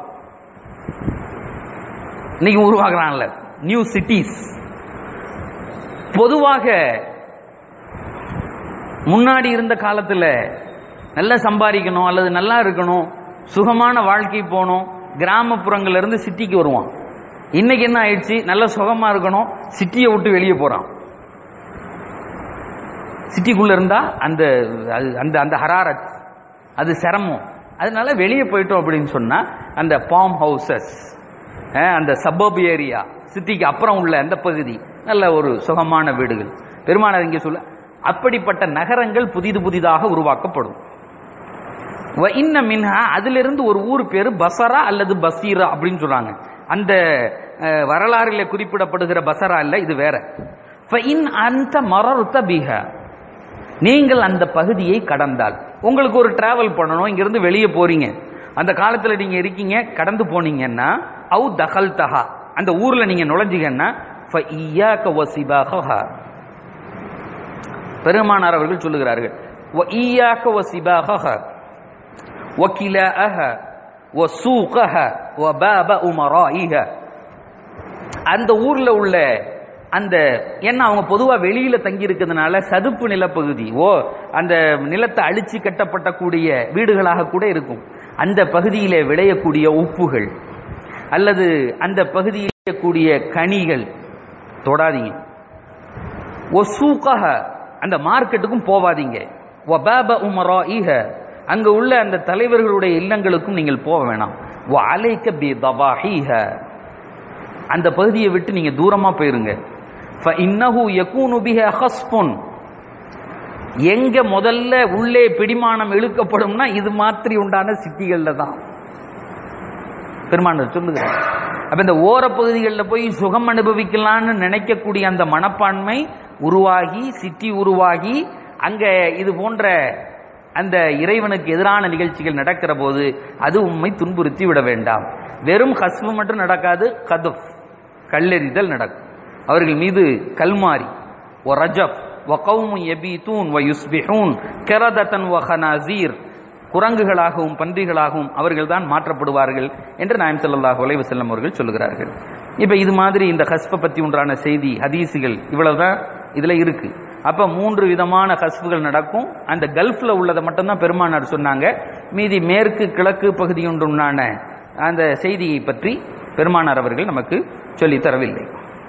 இன்னைக்கு உருவாக்குறான்ல நியூ சிட்டிஸ் பொதுவாக முன்னாடி இருந்த காலத்துல நல்லா சம்பாதிக்கணும் அல்லது நல்லா இருக்கணும் சுகமான வாழ்க்கை போகணும் கிராமப்புறங்கள்ல இருந்து சிட்டிக்கு வருவான் இன்னைக்கு என்ன ஆயிடுச்சு நல்ல சுகமா இருக்கணும் சிட்டியை விட்டு வெளியே போறான் சிட்டிக்குள்ள இருந்தா அந்த அது- அந்த அந்த ஹராரத் அது சிரமம் அதனால வெளியே போயிட்டோம் அப்படின்னு சொன்னா அந்த பாம் ஹவுசஸ் அந்த சபப் ஏரியா சிட்டிக்கு அப்புறம் உள்ள அந்த பகுதி நல்ல ஒரு சுகமான வீடுகள் பெருமானார் இங்கே சொல்ல அப்படிப்பட்ட நகரங்கள் புதிது புதிதாக உருவாக்கப்படும் வ இன்ன மின்ஹா அதிலிருந்து ஒரு ஊர் பேரு பசரா அல்லது பசீரா அப்படின்னு சொல்றாங்க அந்த அஹ், வரலாறுல குறிப்பிடப்படுகிற பசரா இல்ல இது வேற ஃப இன் அந்த மரருத்த பிஹா நீங்கள் அந்த பகுதியை கடந்தால் உங்களுக்கு ஒரு டிராவல் பண்ணணும் இங்கிருந்து வெளியே போறீங்க அந்த காலத்துல நீங்க இருக்கீங்க கடந்து போனீங்கன்னா அவு தகல் தஹா அந்த ஊர்ல நீங்க நுழைஞ்சீங்கன்னா ஃப இய்யாக்க வசிபாகஹா பெருமானார் அவர்கள் சொல்லுகிறார்கள் வ இய்யாக்க வசிபாகஹா وكلاءها وسوقها وباب أمرائها அந்த ஊர்ல உள்ள அந்த ஏன்னா அவங்க பொதுவா வெளியில தங்கி இருக்கிறதுனால சதுப்பு நிலப்பகுதி ஓ அந்த நிலத்தை அழிச்சு கட்டப்பட்ட கூடிய வீடுகளாக கூட இருக்கும் அந்த பகுதியிலே விளையக்கூடிய உப்புகள் அல்லது அந்த பகுதியில் கூடிய கனிகள் தொடாதீங்க ஒசூக்கஹ அந்த மார்க்கெட்டுக்கும் போவாதீங்க வபாப உமராஇஹ அங்க உள்ள அந்த தலைவர்களுடைய இல்லங்களுக்கும் நீங்கள் போக வேணாம் வ அலைக்க பி தவாஹிஹ அந்த பகுதியை விட்டு நீங்க தூரமா போயிருங்க ஃப இன்னஹு யகூனு பிஹ ஹஸ்புன் எங்க முதல்ல உள்ளே பிடிமானம் இழுக்கப்படும்னா இது மாதிரி உண்டான சிட்டிகள்ல தான் பெருமாண்டர் சொல்லுகிறார் அப்ப இந்த ஓரப்பகுதிகளில் போய் சுகம் அனுபவிக்கலாம்னு நினைக்கக்கூடிய அந்த மனப்பான்மை உருவாகி சிட்டி உருவாகி அங்க இது போன்ற அந்த இறைவனுக்கு எதிரான நிகழ்ச்சிகள் நடக்கிற போது அது உண்மை துன்புறுத்தி விட வேண்டாம் வெறும் ஹஸ்பு மட்டும் நடக்காது கதுப் கல்லெறிதல் நடக்கும் அவர்கள் மீது கல்மாரி ஒ ரஜப் ஒ கௌமு எபீதூன் ஒ யுஸ்பிஹூன் கெரதத்தன் ஒ ஹனாசீர் குரங்குகளாகவும் பன்றிகளாகவும் அவர்கள் தான் மாற்றப்படுவார்கள் என்று நாயம் ஸல்லல்லாஹு அலைஹி வஸல்லம் அவர்கள் சொல்லுகிறார்கள் இப்ப இது மாதிரி இந்த ஹஸ்ப பத்தி உண்டான செய்தி ஹதீஸுகள் இவ்வளவுதான் இதுல இருக்கு அப்ப மூன்று விதமான ஹஸ்புகள் நடக்கும் அந்த கல்ஃப்ல உள்ளதை மட்டும்தான் பெருமானார் சொன்னாங்க மீதி மேற்கு கிழக்கு பகுதி உண்டான அந்த செய்தியை பற்றி பெருமானார் அவர்கள் நமக்கு சொல்லித் தரவில்லை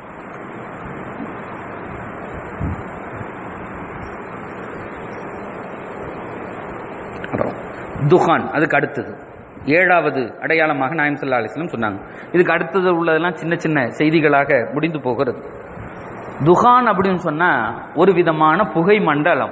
அப்புறம் துஹான் அதுக்கு அடுத்தது ஏழாவது அடையாளமாக நாயம் சல்லா அலிஸ்லம் சொன்னாங்க இதுக்கு அடுத்தது உள்ளதெல்லாம் சின்ன சின்ன செய்திகளாக முடிந்து போகிறது துஹான் அப்படின்னு சொன்னா ஒரு விதமான புகை மண்டலம்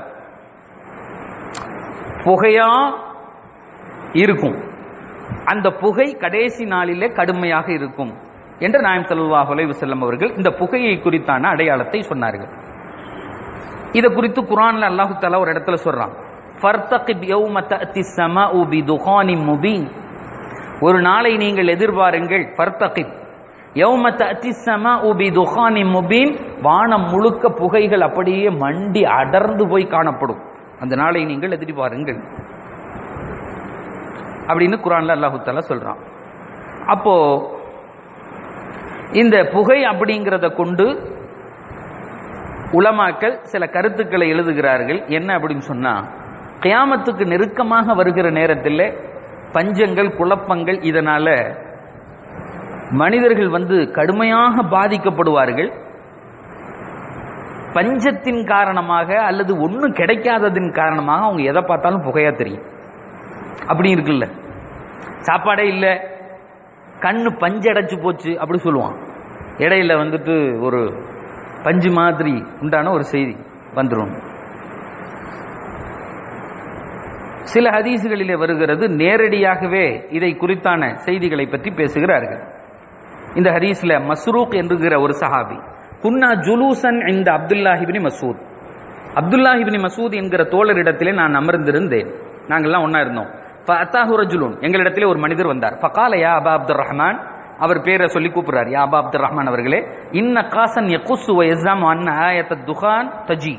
புகையா இருக்கும் அந்த புகை கடைசி நாளிலே கடுமையாக இருக்கும் என்று நாயம் சல்லாஹ் அலைஹி வஸல்லம் அவர்கள் இந்த புகையை குறித்தான அடையாளத்தை சொன்னார்கள் இதை குறித்து குரான்ல அல்லாஹு தஆலா ஒரு இடத்துல சொல்றான் ஃபர்தகிப் யௌம தஅதி ஸமாஉ பிதுகானின் முபீன் ஒரு நாளை நீங்கள் எதிர்பாருங்கள் ஃபர்தகிப் யௌம தஅதி ஸமாஉ பிதுகானின் முபீன் வானம் முழுக்க புகைகள் அப்படியே மண்டி அடர்ந்து போய் காணப்படும் அந்த நாளை நீங்கள் எதிர்பாருங்கள் அப்படின்னு குரான்ல அல்லாஹு தஆலா சொல்றான் அப்போ இந்த புகை அப்படிங்கிறத கொண்டு உலமாக்கள் சில கருத்துக்களை எழுதுகிறார்கள் என்ன அப்படின்னு சொன்னா கியாமத்துக்கு நெருக்கமாக வருகிற நேரத்தில் பஞ்சங்கள் குழப்பங்கள் இதனால மனிதர்கள் வந்து கடுமையாக பாதிக்கப்படுவார்கள் பஞ்சத்தின் காரணமாக அல்லது ஒன்றும் கிடைக்காததின் காரணமாக அவங்க எதை பார்த்தாலும் புகையா தெரியும் அப்படி இருக்குல்ல சாப்பாடே இல்லை கண்ணு பஞ்சு அடைச்சு போச்சு அப்படி சொல்லுவான் இடையில வந்துட்டு ஒரு பஞ்சு மாதிரி உண்டான ஒரு செய்தி வந்துடும் சில ஹதீசுகளிலே வருகிறது நேரடியாகவே இதை குறித்தான செய்திகளை பற்றி பேசுகிறார்கள் இந்த ஹதீஸ்ல மஸ்ரூக் என்கிற ஒரு சஹாபி குன்னா ஜுலூசன் இந்த அப்துல்லாஹிபினி மசூத் அப்துல்லாஹிபினி மசூத் என்கிற தோழரிடத்திலே நான் அமர்ந்திருந்தேன் நாங்கள்லாம் ஒன்னா இருந்தோம் ஃபஅத்தாஹு ரஜுலுன் எங்களிடத்திலே ஒரு மனிதர் வந்தார் ஃபகால யா அபா அப்துர் ரஹ்மான் அவர் பேரை சொல்லி கூப்பிடுறார் யா அபா அப்துர் ரஹ்மான் அவர்களே இன்ன காசன் யகுசு வ யஸாம் அன் ஆயத்த துகான் தஜி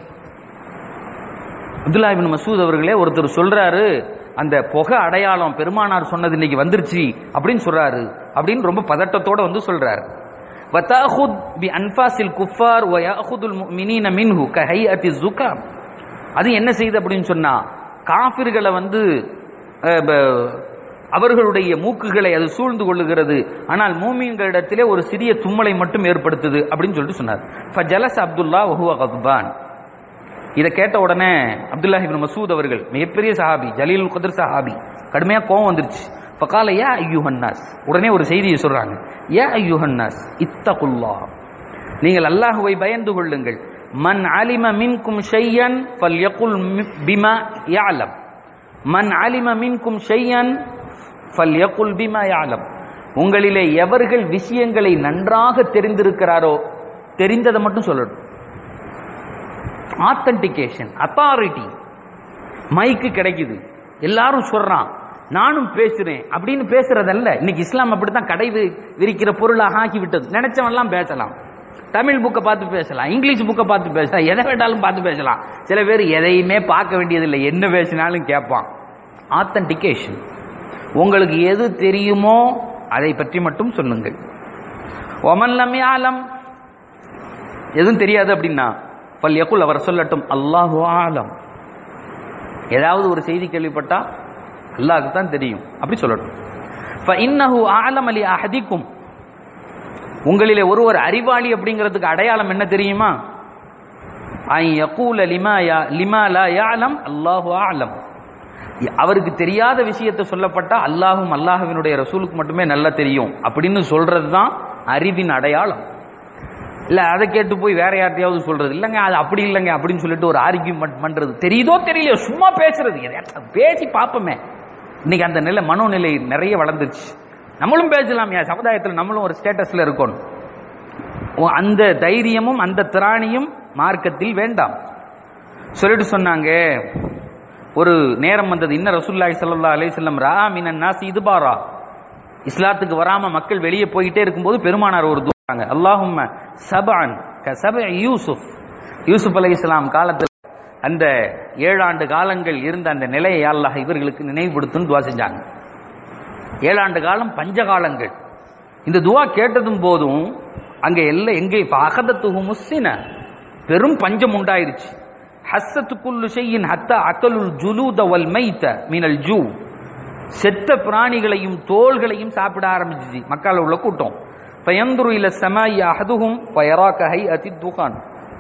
அப்துல்லா இபின் மசூத் அவர்களே ஒருத்தர் சொல்றாரு அந்த புகை அடையாளம் பெருமானார் சொன்னது இன்னைக்கு வந்துருச்சு அப்படின்னு சொல்றாரு அப்படின்னு ரொம்ப பதட்டத்தோட வந்து சொல்றாரு வதாஹுத் பி அன்பாசில் குஃபார் வ யாஹுதுல் முஃமினீன மின்ஹு கஹைஅத்தி ஸுகாம் அது என்ன செய்யுது அப்படின்னு சொன்னா காஃபிர்களை வந்து அஹ், ப- அவர்களுடைய மூக்குகளை அது சூழ்ந்து கொள்ளுகிறது ஆனால் மூமின்களிடத்திலே ஒரு சிறிய தும்மலை மட்டும் ஏற்படுத்துது அப்படின்னு சொல்லிட்டு சொன்னார் ஃபஜலஸ் அப்துல்லா வஹுவ கத்பான் இதை கேட்ட உடனே அப்துல்லா இப்னு மசூத் அவர்கள் மிகப்பெரிய சஹாபி ஜலீல் குதர் சஹாபி கடுமையா கோவம் வந்துருச்சு ஃபகால யா ஐயூஹன்னாஸ் உடனே ஒரு செய்தியை சொல்றாங்க யா ஐயூஹன்னாஸ் இத்தகுல்லா நீங்கள் அல்லாஹுவை பயந்து கொள்ளுங்கள் மன் அலிம மின்கும் ஷையன் ஃபல்யகுல் மி- பிமா யாலம் மன் அலிம மின்கும் ஷையன் ஃபல்யகுல் பிமா யாலம் உங்களிலே எவர்கள் விஷயங்களை நன்றாக தெரிந்திருக்கிறாரோ தெரிந்ததை மட்டும் சொல்லணும் ஆத்தன்டிகேஷன் அத்தாரிட்டி மைக்கு கிடைக்குது எல்லாரும் சொல்றான் நானும் பேசுறேன் அப்படின்னு பேசுறதல்ல இன்னைக்கு இஸ்லாம் அப்படித்தான் கடை வி- விரிக்கிற பொருளாக ஆக்கி விட்டது நினைச்சவன்லாம் பேசலாம் தமிழ் புக்கை பார்த்து பேசலாம் இங்கிலீஷ் புக்கை பார்த்து பேசலாம் எதை வேண்டாலும் பார்த்து பேசலாம் சில பேர் எதையுமே பார்க்க வேண்டியதில்லை என்ன பேசினாலும் கேட்பான் ஆத்தன்டிகேஷன் உங்களுக்கு எது தெரியுமோ அதை பற்றி மட்டும் சொல்லுங்கள் ஒமல்லம் யாலம் எதுவும் தெரியாது அப்படின்னா பல் யகுல் அவர் சொல்லட்டும் அல்லாஹு ஆலம் ஏதாவது ஒரு செய்தி கேள்விப்பட்டா அல்லாஹ்க்கு தான் தெரியும் அப்படி சொல்லட்டும் இன்னஹு ஆலம் அலி அஹதிக்கும் உங்களிலே ஒருவர் அறிவாளி அப்படிங்கிறதுக்கு அடையாளம் என்ன தெரியுமா ஐ யகூல லிமா யா லிமா லா யாலம் அல்லாஹு ஆலம் அவருக்கு தெரியாத விஷயத்தை சொல்லப்பட்டா அல்லாஹும் அல்லாஹுவினுடைய ரசூலுக்கு மட்டுமே நல்லா தெரியும் அப்படின்னு சொல்றது தான் அறிவின் அடையாளம் இல்ல அதை கேட்டு போய் வேற யார்ட்டையாவது சொல்றது இல்லைங்க அது அப்படி இல்லைங்க அப்படின்னு சொல்லிட்டு ஒரு ஆர்கியூமெண்ட் பண்றது தெரியுதோ தெரியலையோ சும்மா பேசுறது எதையாச்சும் பேசி பார்ப்போமே இன்னைக்கு அந்த நிலை மனோநிலை நிறைய வளர்ந்துருச்சு நம்மளும் பேசலாம் என் சமுதாயத்தில் நம்மளும் ஒரு ஸ்டேட்டஸ்ல இருக்கணும் ஓ, அந்த தைரியமும் அந்த திராணியும் மார்க்கத்தில் வேண்டாம் சொல்லிட்டு சொன்னாங்க ஒரு நேரம் வந்தது இன்ன ரசூல்லாய் ஸல்லல்லாஹு அலைஹி வஸல்லம் ரா மினன் நாஸ் இதுபாரா இஸ்லாத்துக்கு வராம மக்கள் வெளியே போயிட்டே இருக்கும்போது பெருமானார் ஒரு தூராங்க அல்லாஹும்ம சபான் க சப யூசுப் யூசுப் அலைஹிஸ்ஸலாம் காலத்தில் அந்த ஏழாண்டு காலங்கள் இருந்த அந்த நிலையை அல்லாஹ் இவர்களுக்கு நினைவுபடுத்துன்னு துவா செஞ்சாங்க ஏழாண்டு காலம் பஞ்ச காலங்கள் இந்த துவா கேட்டதும் போதும் அங்க எல்லாம் எங்கே அகதத்துகு முஸ்ஸின பெரும் பஞ்சம் உண்டாயிருச்சு ஹஸ்ஸத்து குல்லு ஷையின் ஹத்தா அக்கலுல் ஜுலூத வல் மைத்த மினல் ஜூ செத்த பிராணிகளையும் தோள்களையும் சாப்பிட ஆரம்பிச்சிச்சு மக்கள் உள்ள கூட்டம் பயந்துரு இல சமாய் அஹதுகும் பயரா கஹை அதி துகான்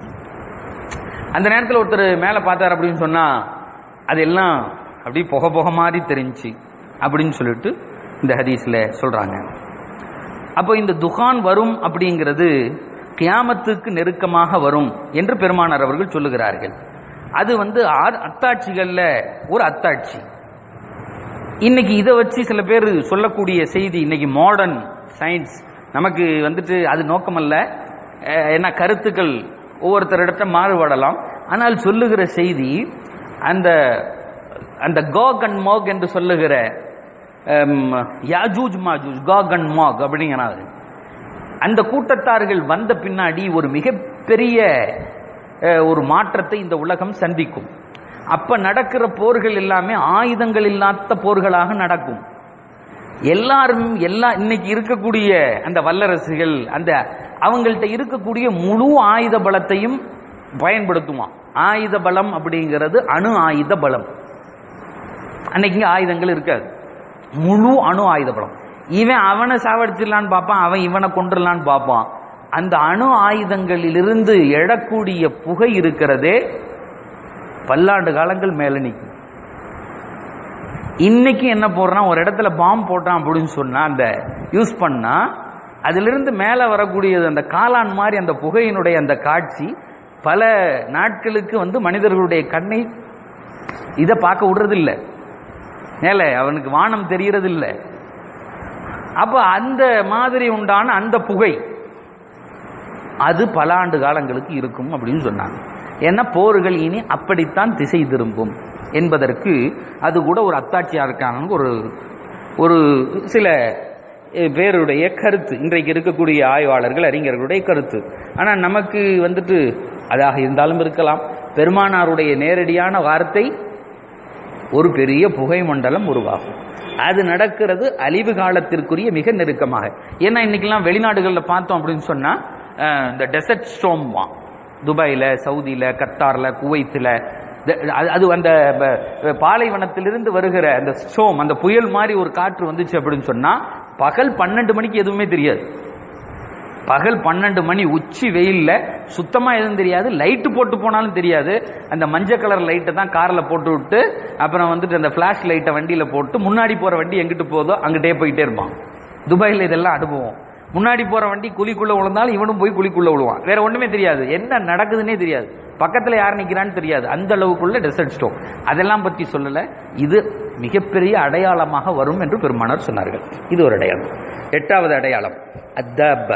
அந்த நேரத்தில் ஒருத்தர் மேலே பார்த்தார் அப்படின்னு சொன்னா அதெல்லாம் அப்படியே புகை புகை மாதிரி தெரிஞ்சுச்சு அப்படின்னு சொல்லிட்டு இந்த ஹதீஸ்ல சொல்றாங்க அப்போ இந்த துகான் வரும் அப்படிங்கிறது கியாமத்துக்கு நெருக்கமாக வரும் என்று பெருமானார் அவர்கள் சொல்லுகிறார்கள் அது வந்து ஆ- அத்தாட்சிகள்ல ஒரு அத்தாட்சி இன்னைக்கு இதை வச்சு சில பேர் சொல்லக்கூடிய செய்தி இன்னைக்கு மாடர்ன் சயின்ஸ் நமக்கு வந்துட்டு அது நோக்கமல்ல அஹ், என்ன கருத்துக்கள் ஒவ்வொருத்தரிடத்த மாறுபடலாம் ஆனால் சொல்லுகிற செய்தி அந்த அந்த கோக் அண்ட் மோக் என்று சொல்லுகிற ஹம், யாஜூஜ் மாஜூஜ் கோக் அண்ட் மோக் அப்படிங்கிறாங்க அந்த கூட்டத்தார்கள் வந்த பின்னாடி ஒரு மிகப்பெரிய அஹ், ஒரு மாற்றத்தை இந்த உலகம் சந்திக்கும் அப்ப நடக்கிற போர்கள் எல்லாமே ஆயுதங்கள் இல்லாத போர்களாக நடக்கும் எல்லாரும் எல்லா இன்னைக்கு இருக்கக்கூடிய அந்த வல்லரசுகள் அந்த அவங்கள்ட்ட இருக்கக்கூடிய முழு ஆயுத பலத்தையும் பயன்படுத்துவான் ஆயுத பலம் அப்படிங்கிறது அணு ஆயுத பலம் அன்னைக்கு இங்க ஆயுதங்கள் இருக்காது முழு அணு ஆயுத பலம் இவன் அவனை சாவடிச்சிடலான்னு பார்ப்பான் அவன் இவனை கொண்டுடலான்னு பார்ப்பான் அந்த அணு ஆயுதங்களிலிருந்து எழக்கூடிய புகை இருக்கிறதே பல்லாண்டு காலங்கள் மேல நிற்கும் இன்னைக்கு என்ன போடுறான் ஒரு இடத்துல பாம்பு போட்டான் அப்படின்னு சொன்னா அந்த யூஸ் பண்ணா அதிலிருந்து மேல வரக்கூடியது அந்த காளான் மாதிரி அந்த புகையினுடைய அந்த காட்சி பல நாட்களுக்கு வந்து மனிதர்களுடைய கண்ணை இதை பார்க்க விடுறது இல்லை மேல அவனுக்கு வானம் தெரியறது இல்லை அப்ப அந்த மாதிரி உண்டான அந்த புகை அது பல ஆண்டு காலங்களுக்கு இருக்கும் அப்படின்னு சொன்னாங்க ஏன்னா போர்கள் இனி அப்படித்தான் திசை திரும்பும் என்பதற்கு அது கூட ஒரு அத்தாட்சியா இருக்கான ஒரு ஒரு சில அஹ், பேருடைய கருத்து இன்றைக்கு இருக்கக்கூடிய ஆய்வாளர்கள் அறிஞர்களுடைய கருத்து ஆனா நமக்கு வந்துட்டு அதாக இருந்தாலும் இருக்கலாம் பெருமானாருடைய நேரடியான வார்த்தை ஒரு பெரிய புகை மண்டலம் உருவாகும் அது நடக்கிறது அழிவு காலத்திற்குரிய மிக நெருக்கமாக ஏன்னா இன்னைக்கெல்லாம் வெளிநாடுகளில் பார்த்தோம் அப்படின்னு சொன்னா அஹ், இந்த டெசர்ட் ஸ்டோம் துபாயில சவுதியில கத்தார்ல குவைத்தில் அது அந்த ப- ப- பாலைவனத்திலிருந்து வருகிற அந்த ஸ்டோம் அந்த புயல் மாதிரி ஒரு காற்று வந்துச்சு அப்படின்னு சொன்னா பகல் பன்னெண்டு மணிக்கு எதுவுமே தெரியாது பகல் பன்னெண்டு மணி உச்சி வெயில்ல சுத்தமா எதுவும் தெரியாது லைட்டு போட்டு போனாலும் தெரியாது அந்த மஞ்சள் கலர் லைட்டை தான் கார்ல போட்டு விட்டு அப்புறம் வந்துட்டு அந்த ஃபிளாஷ் லைட்டை வண்டியில போட்டு முன்னாடி போற வண்டி எங்கிட்டு போதோ அங்கிட்டே போயிட்டே இருப்பான் துபாயில இதெல்லாம் அனுபவம் முன்னாடி போற வண்டி குழிக்குள்ள விழுந்தாலும் இவனும் போய் குழிக்குள்ள விழுவான் வேற ஒண்ணுமே தெரியாது என்ன நடக்குதுன்னே தெரியாது பக்கத்துல யார் நிக்கிறான்னு தெரியாது அந்த அளவுக்குள்ள டெசர்ட் ஸ்டோம் அதெல்லாம் பத்தி சொல்லல இது மிகப்பெரிய அடையாளமாக வரும் என்று பெருமானார் சொன்னார்கள் இது ஒரு அடையாளம் எட்டாவது அடையாளம் அத்தப்ப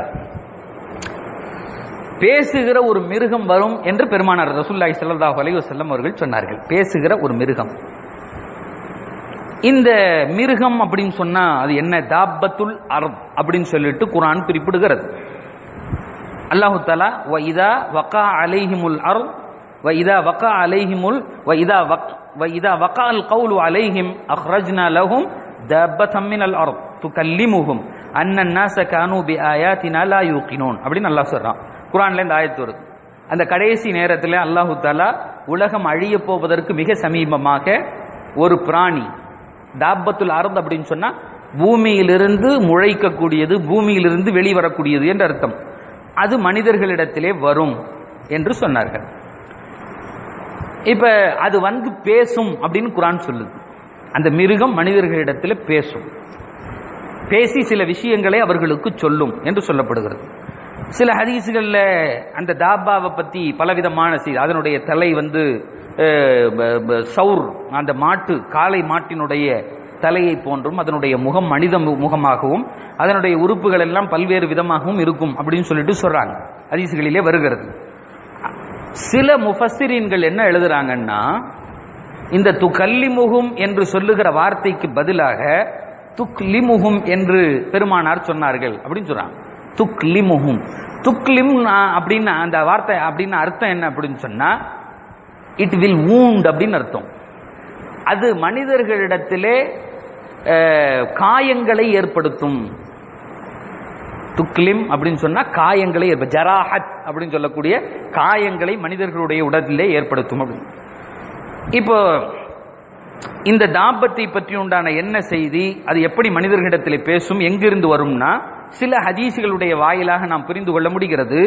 பேசுகிற ஒரு மிருகம் வரும் என்று பெருமானார் ரசூல்லாய் ஸல்லல்லாஹு அலைஹி வஸல்லம் அவர்கள் சொன்னார்கள் பேசுகிற ஒரு மிருகம் இந்த மிருகம் அப்படின்னு சொன்னா அது என்ன தாபத்துல் அரப் அப்படின்னு சொல்லிட்டு குர்ஆன் குறிப்பிடுகிறது அல்லாஹு தஆலா வ இதா வகா அலைஹிமுல் அர்த் வ இதா வகா அலைஹிமுல் வ இதா வக் வ இதா வகா அல் கவுலு அலைஹிம் அக்ரஜ்னா லஹும் தாபத்தம் மினல் அர்த் துகல்லிமுஹும் அன்ன الناس كانوا بآياتنا لا يوقنون அப்படின்னு அல்லாஹ் சொல்றான் குர்ஆன்ல இந்த ஆயத்து வருது அந்த கடைசி நேரத்தில் அல்லாஹு தாலா உலகம் அழிய போவதற்கு மிக சமீபமாக ஒரு பிராணி தாபத்துல் அர்த் அப்படின்னு சொன்னா பூமியிலிருந்து முளைக்கக்கூடியது பூமியிலிருந்து வெளிவரக்கூடியது என்று அர்த்தம் அது மனிதர்களிடத்திலே வரும் என்று சொன்னார்கள் இப்ப அது வந்து பேசும் அப்படின்னு குரான் சொல்லுது அந்த மிருகம் மனிதர்களிடத்தில் பேசும் பேசி சில விஷயங்களை அவர்களுக்கு சொல்லும் என்று சொல்லப்படுகிறது சில ஹதீசுகள்ல அந்த தாபாவை பத்தி பலவிதமான செய்தி அதனுடைய தலை வந்து அஹ், ப- ப- சவுர் அந்த மாட்டு காளை மாட்டினுடைய தலையை போன்றும் அதனுடைய முகம் மனித மு- முகமாகவும் அதனுடைய உறுப்புகள் எல்லாம் பல்வேறு விதமாகவும் இருக்கும் அப்படின்னு சொல்லிட்டு சொல்றாங்க ஹதீசுகளிலே வருகிறது சில முஃபஸ்ஸிரீன்கள் என்ன எழுதுறாங்கன்னா இந்த துகல்லிமுகும் என்று சொல்லுகிற வார்த்தைக்கு பதிலாக துக்லிமுகும் என்று பெருமானார் சொன்னார்கள் அப்படின்னு சொல்றாங்க துக்லிமுகும் துக்லிம் அப்படின்னு அந்த வார்த்தை அப்படின்னு அர்த்தம் என்ன அப்படின்னு சொன்னா இட் வில் wound அப்படின்னு அர்த்தம் அது மனிதர்களிடத்திலே அஹ், காயங்களை ஏற்படுத்தும் துக்லிம் அப்படின்னு சொன்னா காயங்களை ஏற்ப- ஜராஹத் அப்படின்னு சொல்லக்கூடிய காயங்களை மனிதர்களுடைய உடலிலே ஏற்படுத்தும் அப்படின்னு இப்போ இந்த தாபத்தை பற்றி உண்டான என்ன செய்தி அது எப்படி மனிதர்களிடத்தில் பேசும் எங்கிருந்து வரும்னா சில ஹதீசுகளுடைய வாயிலாக நாம் புரிந்து கொள்ள முடிகிறது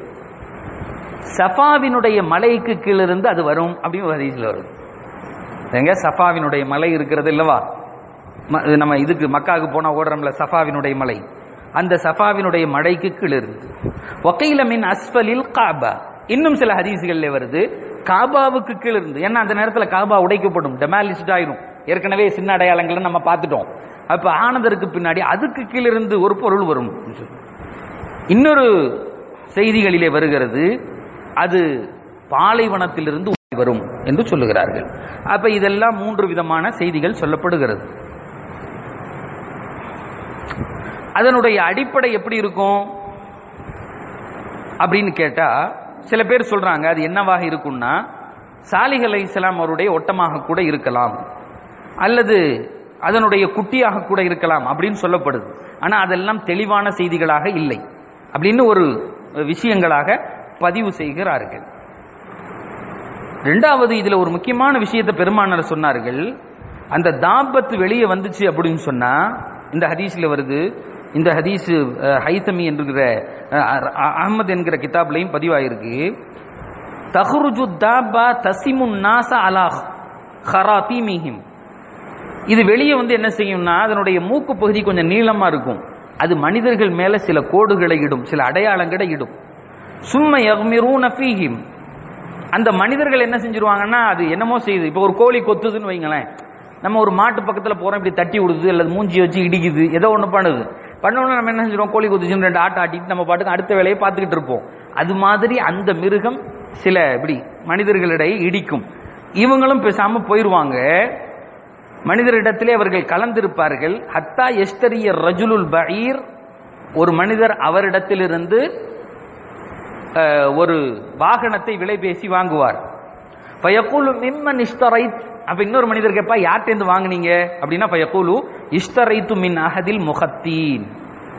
சஃபாவினுடைய மலைக்கு கீழிருந்து அது வரும் அப்படின்னு ஒரு ஹதீஸ்ல வருது எங்க சஃபாவினுடைய மலை இருக்கிறது இல்லவா ம- இது நம்ம இதுக்கு மக்காவுக்கு போனா ஓடுறோம்ல சஃபாவினுடைய மலை அந்த சஃபாவினுடைய மலைக்கு கீழிருந்து வக்கீல மின் அஸ்பலில் காபா இன்னும் சில ஹதீசுகள்ல வருது காபாவுக்கு கீழ் இருந்து ஏன்னா அந்த நேரத்தில் காபா உடைக்கப்படும் டெமாலிஸ்ட் ஆயிரும் ஏற்கனவே சின்ன அடையாளங்களை நம்ம பார்த்துட்டோம் அப்ப ஆனதற்கு பின்னாடி அதுக்கு கீழிருந்து ஒரு பொருள் வரும் இன்னொரு செய்திகளிலே வருகிறது அது பாலைவனத்திலிருந்து வரும் என்று சொல்லுகிறார்கள் அப்ப இதெல்லாம் மூன்று விதமான செய்திகள் சொல்லப்படுகிறது அதனுடைய அடிப்படை எப்படி இருக்கும் அப்படின்னு கேட்டா சில பேர் சொல்றாங்க அது என்னவாக இருக்கும்னா சாலிஹ் அலைஹிஸ்ஸலாம் அவருடைய ஒட்டமாக கூட இருக்கலாம் அல்லது அதனுடைய குட்டியாக கூட இருக்கலாம் அப்படின்னு சொல்லப்படுது ஆனா அதெல்லாம் தெளிவான செய்திகளாக இல்லை அப்படின்னு ஒரு விஷயங்களாக பதிவு செய்கிறார்கள் ரெண்டாவது இதுல ஒரு முக்கியமான விஷயத்தை பெருமானார் சொன்னார்கள் அந்த தாபத்து வெளியே வந்துச்சு அப்படின்னு சொன்னா இந்த ஹதீஸ்ல வருது இந்த ஹதீஸ் அஹ், ஹைத்தமி என்கிற அஹ், அஹ், அஹ்மத் என்கிற கிதாப்லையும் பதிவாயிருக்கு தஹ்ருஜு தாபா தசிமுன் நாச அலா ஹராத்தீமிஹிம் இது வெளியே வந்து என்ன செய்யும்னா அதனுடைய மூக்கு பகுதி கொஞ்சம் நீளமா இருக்கும் அது மனிதர்கள் மேல சில கோடுகளை இடும் சில அடையாளங்களை இடும் சும்ம யக்மிரூன ஃபீஹிம் அந்த மனிதர்கள் என்ன செஞ்சிருவாங்கன்னா அது என்னமோ செய்யுது இப்போ ஒரு கோழி கொத்துதுன்னு வைங்களேன் நம்ம ஒரு மாட்டு பக்கத்துல போறோம் இப்படி தட்டி விடுது அல்லது மூஞ்சி வச்சு இடிக்குது ஏதோ ஒன்று பண்ணுது பண்ண உடனே நம்ம என்ன செஞ்சிருவோம் கோழி கொத்துச்சுன்னு ரெண்டு ஆட்ட ஆட்டிட்டு நம்ம பாட்டுக்கு அடுத்த வேலையை பார்த்துக்கிட்டு இருப்போம் அது மாதிரி அந்த மிருகம் சில இப்படி மனிதர்களிடையே இடிக்கும் இவங்களும் பேசாம போயிருவாங்க மனிதரிடத்திலே அவர்கள் கலந்திருப்பார்கள் ஹத்தா எஸ்தரிய ரஜுலுல் பஈர் ஒரு மனிதர் அவரிடத்திலிருந்து அஹ், ஒரு வாகனத்தை விலை பேசி வாங்குவார் பயக்கூலு மிம்மன் இஷ்டரைத் அப்ப இன்னொரு மனிதர் கேட்பா யார்கிட்ட வாங்குனீங்க அப்படின்னா பயக்கூலு இஷ்டரைத்து மின் அஹதில் முகத்தீன்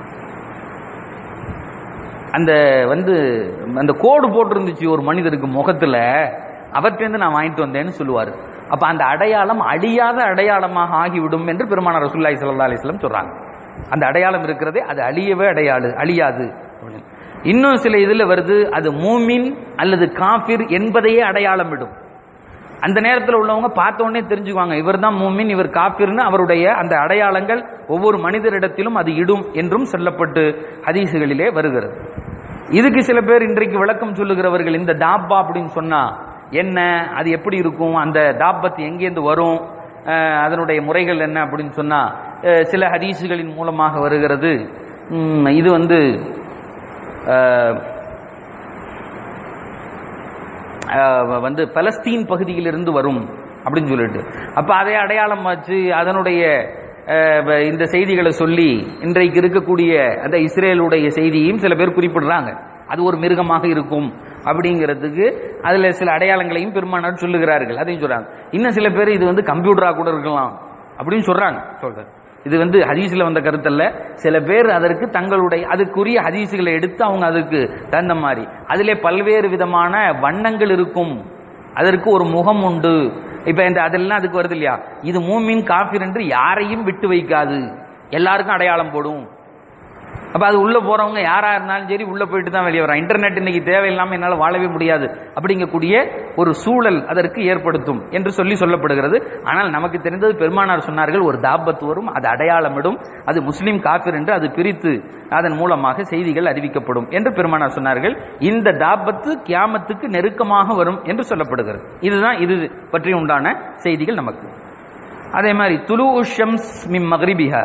அந்த வந்து அந்த கோடு போட்டிருந்துச்சு ஒரு மனிதருக்கு முகத்துல அவர்கிட்ட நான் வாங்கிட்டு வந்தேன்னு சொல்லுவாரு அப்ப அந்த அடையாளம் அழியாத அடையாளமாக ஆகிவிடும் என்று பெருமானார் ரசூலுல்லாஹி ஸல்லல்லாஹு அலைஹி வஸல்லம் சொல்றாங்க அந்த அடையாளம் இருக்கிறதே அது அழியவே அடையாளு அழியாது அப்படின்னு. இன்னும் சில இதுல வருது அது மூமின் அல்லது காஃபிர் என்பதையே அடையாளம் விடும் அந்த நேரத்தில் உள்ளவங்க பார்த்த உடனே தெரிஞ்சுக்குவாங்க இவர் தான் மூமின் இவர் காபிர்னு அவருடைய அந்த அடையாளங்கள் ஒவ்வொரு மனிதரிடத்திலும் அது இடும் என்றும் சொல்லப்பட்டு ஹதீசுகளிலே வருகிறது இதுக்கு சில பேர் இன்றைக்கு விளக்கம் சொல்லுகிறவர்கள் இந்த தாப்பா அப்படின்னு சொன்னா என்ன அது எப்படி இருக்கும் அந்த தாப்பத் எங்கேருந்து வரும் அஹ், அதனுடைய முறைகள் என்ன அப்படின்னு சொன்னா அஹ், சில ஹதீசுகளின் மூலமாக வருகிறது உம், இது வந்து அஹ், அஹ் வந்து பலஸ்தீன் பகுதியிலிருந்து வரும் அப்படின்னு சொல்லிட்டு அப்ப அதை அடையாளம் வச்சு அதனுடைய அஹ், வ- இந்த செய்திகளை சொல்லி இன்றைக்கு இருக்கக்கூடிய அந்த இஸ்ரேலுடைய செய்தியையும் சில பேர் குறிப்பிடுறாங்க அது ஒரு மிருகமாக இருக்கும் அப்படிங்கிறதுக்கு அதுல சில அடையாளங்களையும் பெருமானார் சொல்லுகிறார்கள் அதையும் சொல்றாங்க இன்னும் சில பேர் இது வந்து கம்ப்யூட்டரா கூட இருக்கலாம் அப்படின்னு சொல்றாங்க சொல்றாங்க இது வந்து ஹதீஸ்ல வந்த கருத்தல்ல சில பேர் அதற்கு தங்களுடைய அதுக்குரிய ஹதீசுகளை எடுத்து அவங்க அதுக்கு தகுந்த மாதிரி அதிலே பல்வேறு விதமான வண்ணங்கள் இருக்கும் அதற்கு ஒரு முகம் உண்டு இப்ப இந்த அதெல்லாம் அதுக்கு வருது இல்லையா இது மூமின் காஃபிர் என்று யாரையும் விட்டு வைக்காது எல்லாருக்கும் அடையாளம் போடும் அப்ப அது உள்ள போறவங்க யாரா இருந்தாலும் சரி உள்ள போயிட்டு தான் வெளியே வரான் இன்டர்நெட் இன்னைக்கு தேவையில்லாம என்னால வாழவே முடியாது அப்படிங்கக்கூடிய ஒரு சூழல் அதற்கு ஏற்படுத்தும் என்று சொல்லி சொல்லப்படுகிறது ஆனால் நமக்கு தெரிந்தது பெருமானார் சொன்னார்கள் ஒரு தாபத்து வரும் அது அடையாளமிடும் அது முஸ்லிம் காஃபிர் என்று அது பிரித்து அதன் மூலமாக செய்திகள் அறிவிக்கப்படும் என்று பெருமானார் சொன்னார்கள் இந்த தாபத்து கியாமத்துக்கு நெருக்கமாக வரும் என்று சொல்லப்படுகிறது இதுதான் இது பற்றி உண்டான செய்திகள் நமக்கு அதே மாதிரி துலு ஷம்ஸ் மிம் மக்ரிபிஹா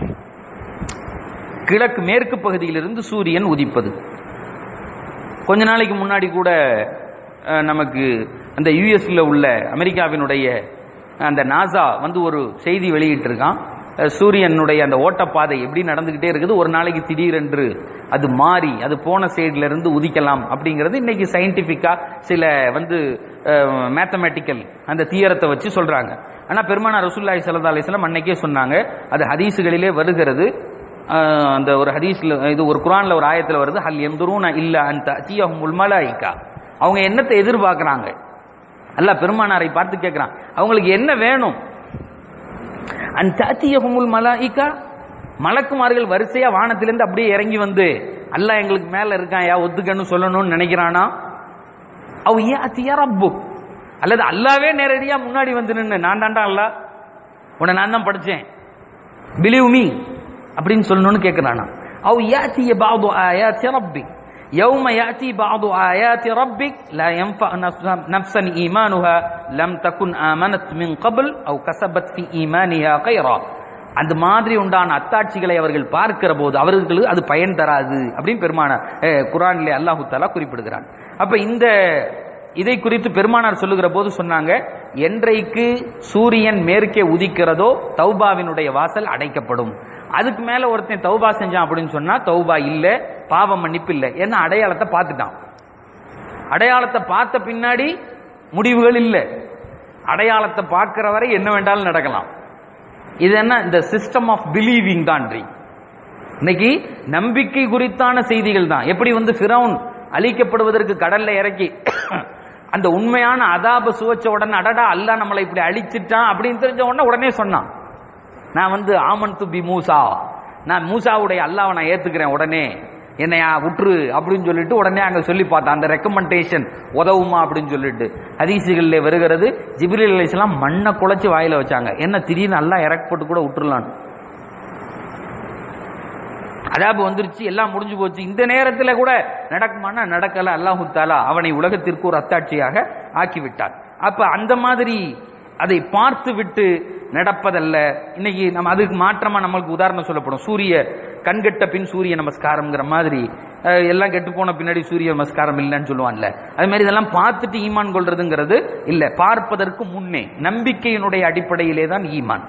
கிழக்கு மேற்கு பகுதியிலிருந்து சூரியன் உதிப்பது கொஞ்ச நாளைக்கு முன்னாடி கூட அஹ், நமக்கு அந்த யுஎஸ்ல உள்ள அமெரிக்காவினுடைய அந்த நாசா வந்து ஒரு செய்தி வெளியிட்டிருக்கான் அஹ், சூரியனுடைய அந்த ஓட்டப்பாதை எப்படி நடந்துகிட்டே இருக்குது ஒரு நாளைக்கு திடீரென்று அது மாறி அது போன சைடுல இருந்து உதிக்கலாம் அப்படிங்கிறது இன்னைக்கு சயின்டிபிக்கா சில வந்து மேத்தமேட்டிக்கல் அந்த தியரத்தை வச்சு சொல்றாங்க ஆனா பெருமானார் ரசூலுல்லாஹி ஸல்லல்லாஹு அலைஹி வஸல்லம் அன்னைக்கே சொன்னாங்க அது ஹதீஸுகளிலே வருகிறது ஆஹ் அந்த ஒரு ஹதீஸ்ல இது ஒரு குரான்ல ஒரு ஆயத்துல வருது ஹல் எந்தரூன இல்ல அந்த அத்தியஹுல் மலாயிகா அவங்க என்னத்தை எதிர்பார்க்கறாங்க அல்லாஹ் பெருமானாரை பார்த்து கேட்கிறான் அவங்களுக்கு என்ன வேணும் அந்த அத்தியஹுல் மலாயிகா மலக்குமார்கள் வரிசையா வானத்திலிருந்து அப்படியே இறங்கி வந்து அல்லாஹ் எங்களுக்கு மேல இருக்கான் யா ஒத்துக்கன்னு சொல்லணும்னு நினைக்கிறானா அவ ஏத்திய ரப்பு அல்லது அல்லாவே நேரடியா முன்னாடி வந்து நின்னு நான் தாண்டா அல்லாஹ் உன்னை நான் தான் படிச்சேன் பிலீவ் மீ அப்படின்னு சொல்லணும்னு கேட்கிறானா அவ் யாத்திய பாது ஆயாத்தி ரப்பி يوم يأتي بعض آيات ربك لا ينفع نفسا- نفسا إيمانها لم تكن آمنت من قبل أو كسبت في إيمانها خيرا அந்த மாதிரி உண்டான அத்தாட்சிகளை அவர்கள் பார்க்கிற போது அவர்களுக்கு அது பயன் தராது அப்படின்னு பெருமான அஹ், குரானிலே அல்லாஹு தாலா குறிப்பிடுகிறான் அப்ப இந்த இதை குறித்து பெருமானார் சொல்லுகிற போது சொன்னாங்க என்றைக்கு சூரியன் மேற்கே உதிக்கிறதோ தௌபாவினுடைய வாசல் அடைக்கப்படும் அதுக்கு மேல ஒருத்தன் தௌபா செஞ்சான் அப்படின்னு சொன்னா தௌபா இல்ல பாவ மன்னிப்பு இல்ல ஏன்னா அடையாளத்தை பார்த்துட்டான் அடையாளத்தை பார்த்த பின்னாடி முடிவுகள் இல்ல அடையாளத்தை பார்க்கிற வரை என்ன வேண்டாலும் நடக்கலாம் இது என்ன இந்த சிஸ்டம் ஆஃப் பிலீவிங் தான் இன்னைக்கு நம்பிக்கை குறித்தான செய்திகள் தான் எப்படி வந்து ஃபிரௌன் அழிக்கப்படுவதற்கு கடல்ல இறக்கி அந்த உண்மையான அதாப சுவச்ச உடனே அடடா அல்லாஹ் நம்மளை இப்படி அழிச்சிட்டான் அப்படின்னு தெரிஞ்ச உடனே உடனே சொன்னான் நான் வந்து ஆமன் துபி மூசா நான் மூசாவுடைய அல்லாவை நான் ஏத்துக்கிறேன் உடனே என்னையா விட்டுரு அப்படின்னு சொல்லிட்டு உடனே அங்க சொல்லி பார்த்தேன் அந்த ரெக்கமெண்டேஷன் உதவுமா அப்படின்னு சொல்லிட்டு ஹதீசுகளில் வருகிறது ஜிப்ரீல் அலிஸ்லாம் மண்ணை குலைச்சு வாயில வச்சாங்க என்ன திடீர்னு நல்லா இறக்கப்பட்டு கூட விட்டுறலான்னு அதாபு வந்துருச்சு எல்லாம் முடிஞ்சு போச்சு இந்த நேரத்துல கூட நடக்குமானா நடக்கல அல்லாஹு தாலா அவனை உலகத்திற்கு ஒரு அத்தாட்சியாக ஆக்கிவிட்டார் அப்ப அந்த மாதிரி அதை பார்த்து விட்டு நடப்பதல்ல இன்னைக்கு நம்ம அதுக்கு மாற்றமா நம்மளுக்கு உதாரணம் சொல்லப்படும் சூரிய கண்கெட்ட பின் சூரிய நமஸ்காரம்ங்கிற மாதிரி அஹ், எல்லாம் கெட்டு போன பின்னாடி சூரிய நமஸ்காரம் இல்லைன்னு சொல்லுவான்ல அது மாதிரி இதெல்லாம் பார்த்துட்டு ஈமான் கொள்றதுங்கிறது இல்ல பார்ப்பதற்கு முன்னே நம்பிக்கையினுடைய அடிப்படையிலே தான் ஈமான்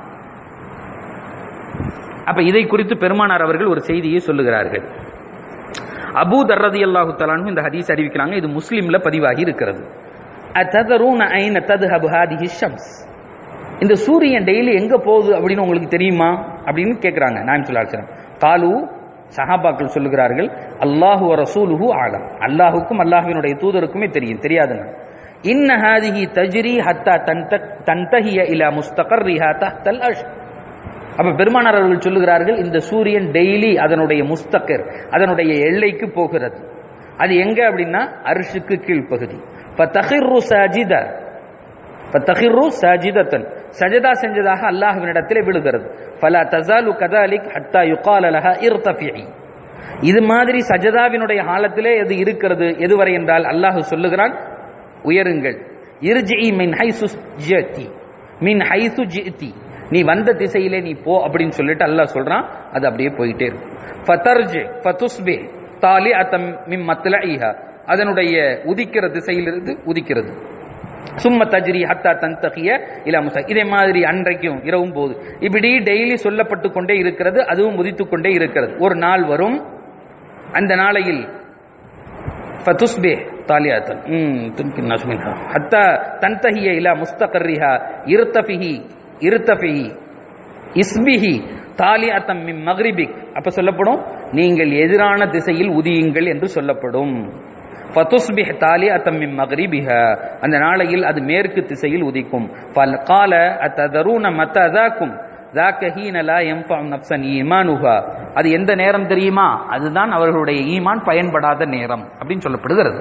அப்ப இதை குறித்து பெருமானார் அவர்கள் ஒரு செய்தியை சொல்லுகிறார்கள் அபூ தர்ரதி அல்லாஹு தலானு இந்த ஹதீஸ் அறிவிக்கிறாங்க இது முஸ்லிம்ல பதிவாகி இருக்கிறது அத்ததரூன ஐன ததுஹபு ஹாதிஹி ஷம்ஸ் இந்த சூரியன் டெய்லி எங்க போகுது அப்படின்னு உங்களுக்கு தெரியுமா அப்படின்னு கேட்கிறாங்க நான் சொல்லாச்சுறேன் காலு சஹாபாக்கள் சொல்லுகிறார்கள் அல்லாஹு ரசூலுஹு ஆலம் அல்லாஹுக்கும் அல்லாஹ்வினுடைய தூதருக்குமே தெரியும் தெரியாதுங்க இன்ன ஹாதிஹி தஜ்ரி ஹத்தா தன்த தன்தஹிய இலா முஸ்தகர்ரிஹா தஹ்தல் அர்ஷ் அப்ப பெருமானார் அவர்கள் சொல்லுகிறார்கள் இந்த சூரியன் டெய்லி அதனுடைய முஸ்தகர் அதனுடைய எல்லைக்கு போகிறது அது எங்க அப்படின்னா அரிஷுக்கு கீழ்ப்பகுதி ஃபதஹிர்ரு சாஜிதா ஃபதஹிர்ரு சாஜிதத்தன் சஜதா செஞ்சதாக அல்லாஹ்வினிடத்திலே விழுகிறது ஃபலா தஸாலு கதாலிக் ஹத்தா யுகால லஹா இர்தஃபிஇ இது மாதிரி சஜதாவினுடைய காலத்திலே எது இருக்கிறது எதுவரை என்றால் அல்லாஹ் சொல்லுகிறான் உயருங்கள் இர்ஜி மின் ஹைசு ஜியதி மின் ஹைசு ஜியதி நீ வந்த திசையிலே நீ போ அப்படின்னு சொல்லிட்டு அல்லாஹ் சொல்றான் அது அப்படியே போயிட்டே இருக்கும் ஃபதர்ஜி ஃபதுஸ்பி தாலி அத்தம் மிம் மத்லஇஹா அதனுடைய உதிக்கிற திசையிலிருந்து உதிக்கிறது சும்ம தஜ்ரி ஹத்தா தந்தகிய இலா முசா இதே மாதிரி அன்றைக்கும் இரவும் போகுது இப்படி டெய்லி சொல்லப்பட்டு கொண்டே இருக்கிறது அதுவும் உதித்துக் கொண்டே இருக்கிறது ஒரு நாள் வரும் அந்த நாளையில் فتصبح طالعة تمكن الناس منها حتى تنتهي إلى مستقرها ارتفه ارتفه இஸ்பிஹி தாலிஅத்தம் மின் மக்ரிபிக் அப்ப சொல்லப்படும் நீங்கள் எதிரான திசையில் உதியுங்கள் என்று சொல்லப்படும் ஃபதுஸ்பிஹ் தாலிஅத்தம் மின் மக்ரிபிஹா அந்த நாளையில் அது மேற்கு திசையில் உதிக்கும் ஃபல் கால அத்ததரூன மத்ததாக்கும் ذاك حين لا ينفع نفسا ايمانها அது எந்த நேரம் தெரியுமா அதுதான் அவர்களுடைய ஈமான் பயன்படாத நேரம் அப்படின்னு சொல்லப்படுகிறது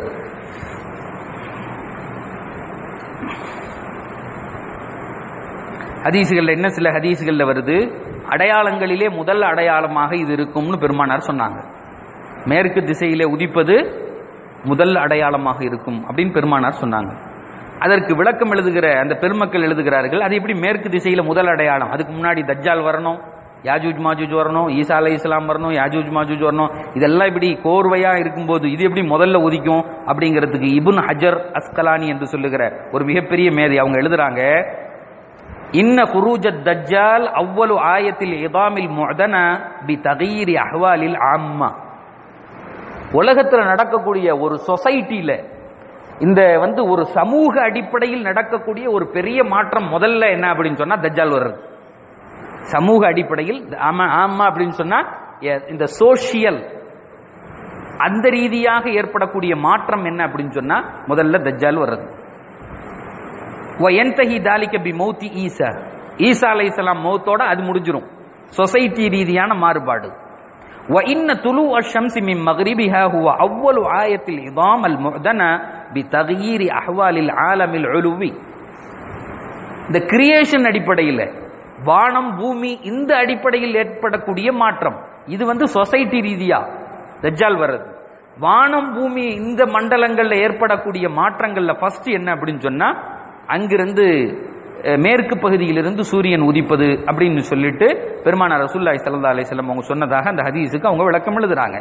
ஹதீசுகள்ல என்ன சில ஹதீசுகள்ல வருது அடையாளங்களிலே முதல் அடையாளமாக இது இருக்கும்னு பெருமானார் சொன்னாங்க மேற்கு திசையிலே உதிப்பது முதல் அடையாளமாக இருக்கும் அப்படின்னு பெருமானார் சொன்னாங்க அதற்கு விளக்கம் எழுதுகிற அந்த பெருமக்கள் எழுதுகிறார்கள் அது எப்படி மேற்கு திசையில முதல் அடையாளம் அதுக்கு முன்னாடி தஜ்ஜால் வரணும் யாஜூஜ் மாஜூஜ் வரணும் ஈசா அலை இஸ்லாம் வரணும் யாஜூஜ் மாஜூஜ் வரணும் இதெல்லாம் இப்படி கோர்வையா இருக்கும்போது இது எப்படி முதல்ல உதிக்கும் அப்படிங்கிறதுக்கு இபுன் ஹஜர் அஸ்கலானி என்று சொல்லுகிற ஒரு மிகப்பெரிய மேதை அவங்க எழுதுறாங்க இன்ன குரூஜ தஜ்ஜால் அவ்வளவு ஆயத்தில் இதாமில் முஅதன பி தகீரி அஹ்வாலில் ஆம்மா உலகத்துல நடக்கக்கூடிய ஒரு சொசைட்டில இந்த வந்து ஒரு சமூக அடிப்படையில் நடக்கக்கூடிய ஒரு பெரிய மாற்றம் முதல்ல என்ன அப்படின்னு சொன்னா தஜ்ஜால் வர்றது சமூக அடிப்படையில் ஆமா ஆமா அப்படின்னு சொன்னா எ- இந்த சோஷியல் அந்த ரீதியாக ஏற்படக்கூடிய மாற்றம் என்ன அப்படின்னு சொன்னா முதல்ல தஜ்ஜால் வர்றது வயன்தஹி தாலிக பி மௌத்தி ஈசா ஈசா அலைஹிஸ்ஸலாம் மௌத்தோட அது முடிஞ்சிரும் சொசைட்டி ரீதியான மாறுபாடு وإن طلوع الشمس من مغربها هو أول آية العظام المعدنة بتغيير أحوال العالم العلوي இந்த கிரியேஷன் அடிப்படையில் வானம் பூமி இந்த அடிப்படையில் ஏற்படக்கூடிய மாற்றம் இது வந்து சொசைட்டி ரீதியா தஜ்ஜால் வர்றது வானம் பூமி இந்த மண்டலங்கள்ல ஏற்படக்கூடிய மாற்றங்கள்ல ஃபர்ஸ்ட் என்ன அப்படின்னு சொன்னா அங்கிருந்து அஹ், மேற்கு பகுதியிலிருந்து சூரியன் உதிப்பது அப்படின்னு சொல்லிட்டு பெருமானார் ரசூல்லாய் ஸல்லல்லாஹு அலைஹி வஸல்லம் அவங்க சொன்னதாக அந்த ஹதீஸுக்கு அவங்க விளக்கம் எழுதுறாங்க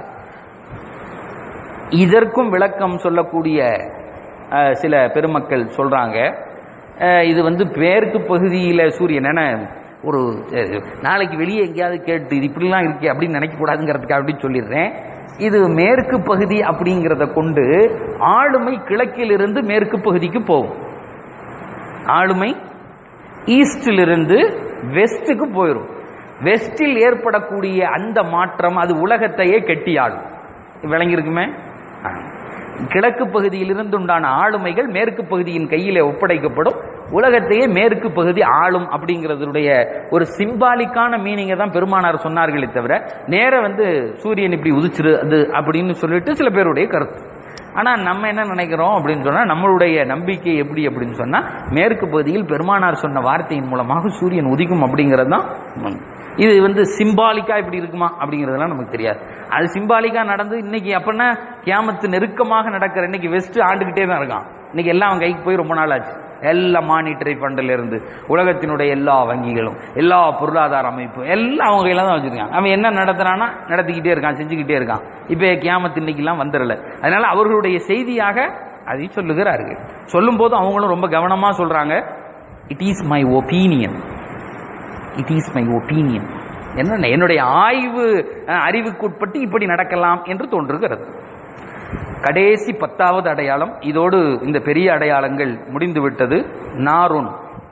இதற்கும் விளக்கம் சொல்லக்கூடிய அஹ், சில பெருமக்கள் சொல்றாங்க அஹ், இது வந்து மேற்கு பகுதியில சூரியன் என ஒரு அஹ், நாளைக்கு வெளியே எங்கேயாவது கேட்டு இது இப்படிலாம் இருக்கே அப்படின்னு நினைக்க கூடாதுங்கிறதுக்காக அப்படின்னு சொல்லிடுறேன் இது மேற்கு பகுதி அப்படிங்கிறத கொண்டு ஆளுமை கிழக்கிலிருந்து மேற்கு பகுதிக்கு போகும் ஆளுமை ஈஸ்டிலிருந்து வெஸ்ட்டுக்கு போயிடும் வெஸ்டில் ஏற்படக்கூடிய அந்த மாற்றம் அது உலகத்தையே கெட்டியாடும் விளங்கியிருக்குமே ஆ. கிழக்கு பகுதியில் இருந்து உண்டான ஆளுமைகள் மேற்கு பகுதியின் கையிலே ஒப்படைக்கப்படும் உலகத்தையே மேற்கு பகுதி ஆளும் அப்படிங்கிறதுடைய ஒரு சிம்பாலிக்கான மீனிங்கை தான் பெருமானார் சொன்னார்களே தவிர நேர வந்து சூரியன் இப்படி உதிச்சிரு அது அப்படின்னு சொல்லிட்டு சில பேருடைய கருத்து ஆனா நம்ம என்ன நினைக்கிறோம் அப்படின்னு சொன்னா நம்மளுடைய நம்பிக்கை எப்படி அப்படின்னு சொன்னா மேற்கு பகுதியில் பெருமானார் சொன்ன வார்த்தையின் மூலமாக சூரியன் உதிக்கும் அப்படிங்கிறது தான் உண்மை. இது வந்து சிம்பாலிக்கா இப்படி இருக்குமா அப்படிங்கிறதெல்லாம் நமக்கு தெரியாது அது சிம்பாலிக்கா நடந்து இன்னைக்கு அப்படின்னா கியாமத்து நெருக்கமாக நடக்கிற இன்னைக்கு வெஸ்ட் ஆண்டுகிட்டே தான் இருக்கான் இன்னைக்கு எல்லாம் அவன் கைக்கு போய் ரொம்ப நாள் ஆச்சு எல்லா மானிட்டரி ஃபண்டில் இருந்து உலகத்தினுடைய எல்லா வங்கிகளும் எல்லா பொருளாதார அமைப்பும் எல்லாம் அவங்க கையில தான் வச்சிருக்காங்க அவன் என்ன நடத்துறானா நடத்திக்கிட்டே இருக்கான் செஞ்சுக்கிட்டே இருக்கான் இப்போ கியாமத்து இன்னைக்கெல்லாம் வந்துடல அதனால அவர்களுடைய செய்தியாக அதை சொல்லுகிறார்கள் சொல்லும் போது அவங்களும் ரொம்ப கவனமா சொல்றாங்க it is my opinion it is my opinion என்ன என்னுடைய ஆய்வு அஹ், அறிவுக்குட்பட்டு இப்படி நடக்கலாம் என்று தோன்றுகிறது கடைசி பத்தாவது அடையாளம் இதோடு இந்த பெரிய அடையாளங்கள் முடிந்து விட்டது நாருன்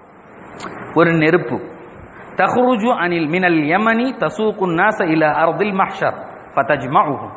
ஒரு நெருப்பு தஹ்ருஜு அனில் மினல் யமனி தசூகுன் நாச இல அர்தில் மஹ்ஷர் ஃபதஜ்மஉஹும்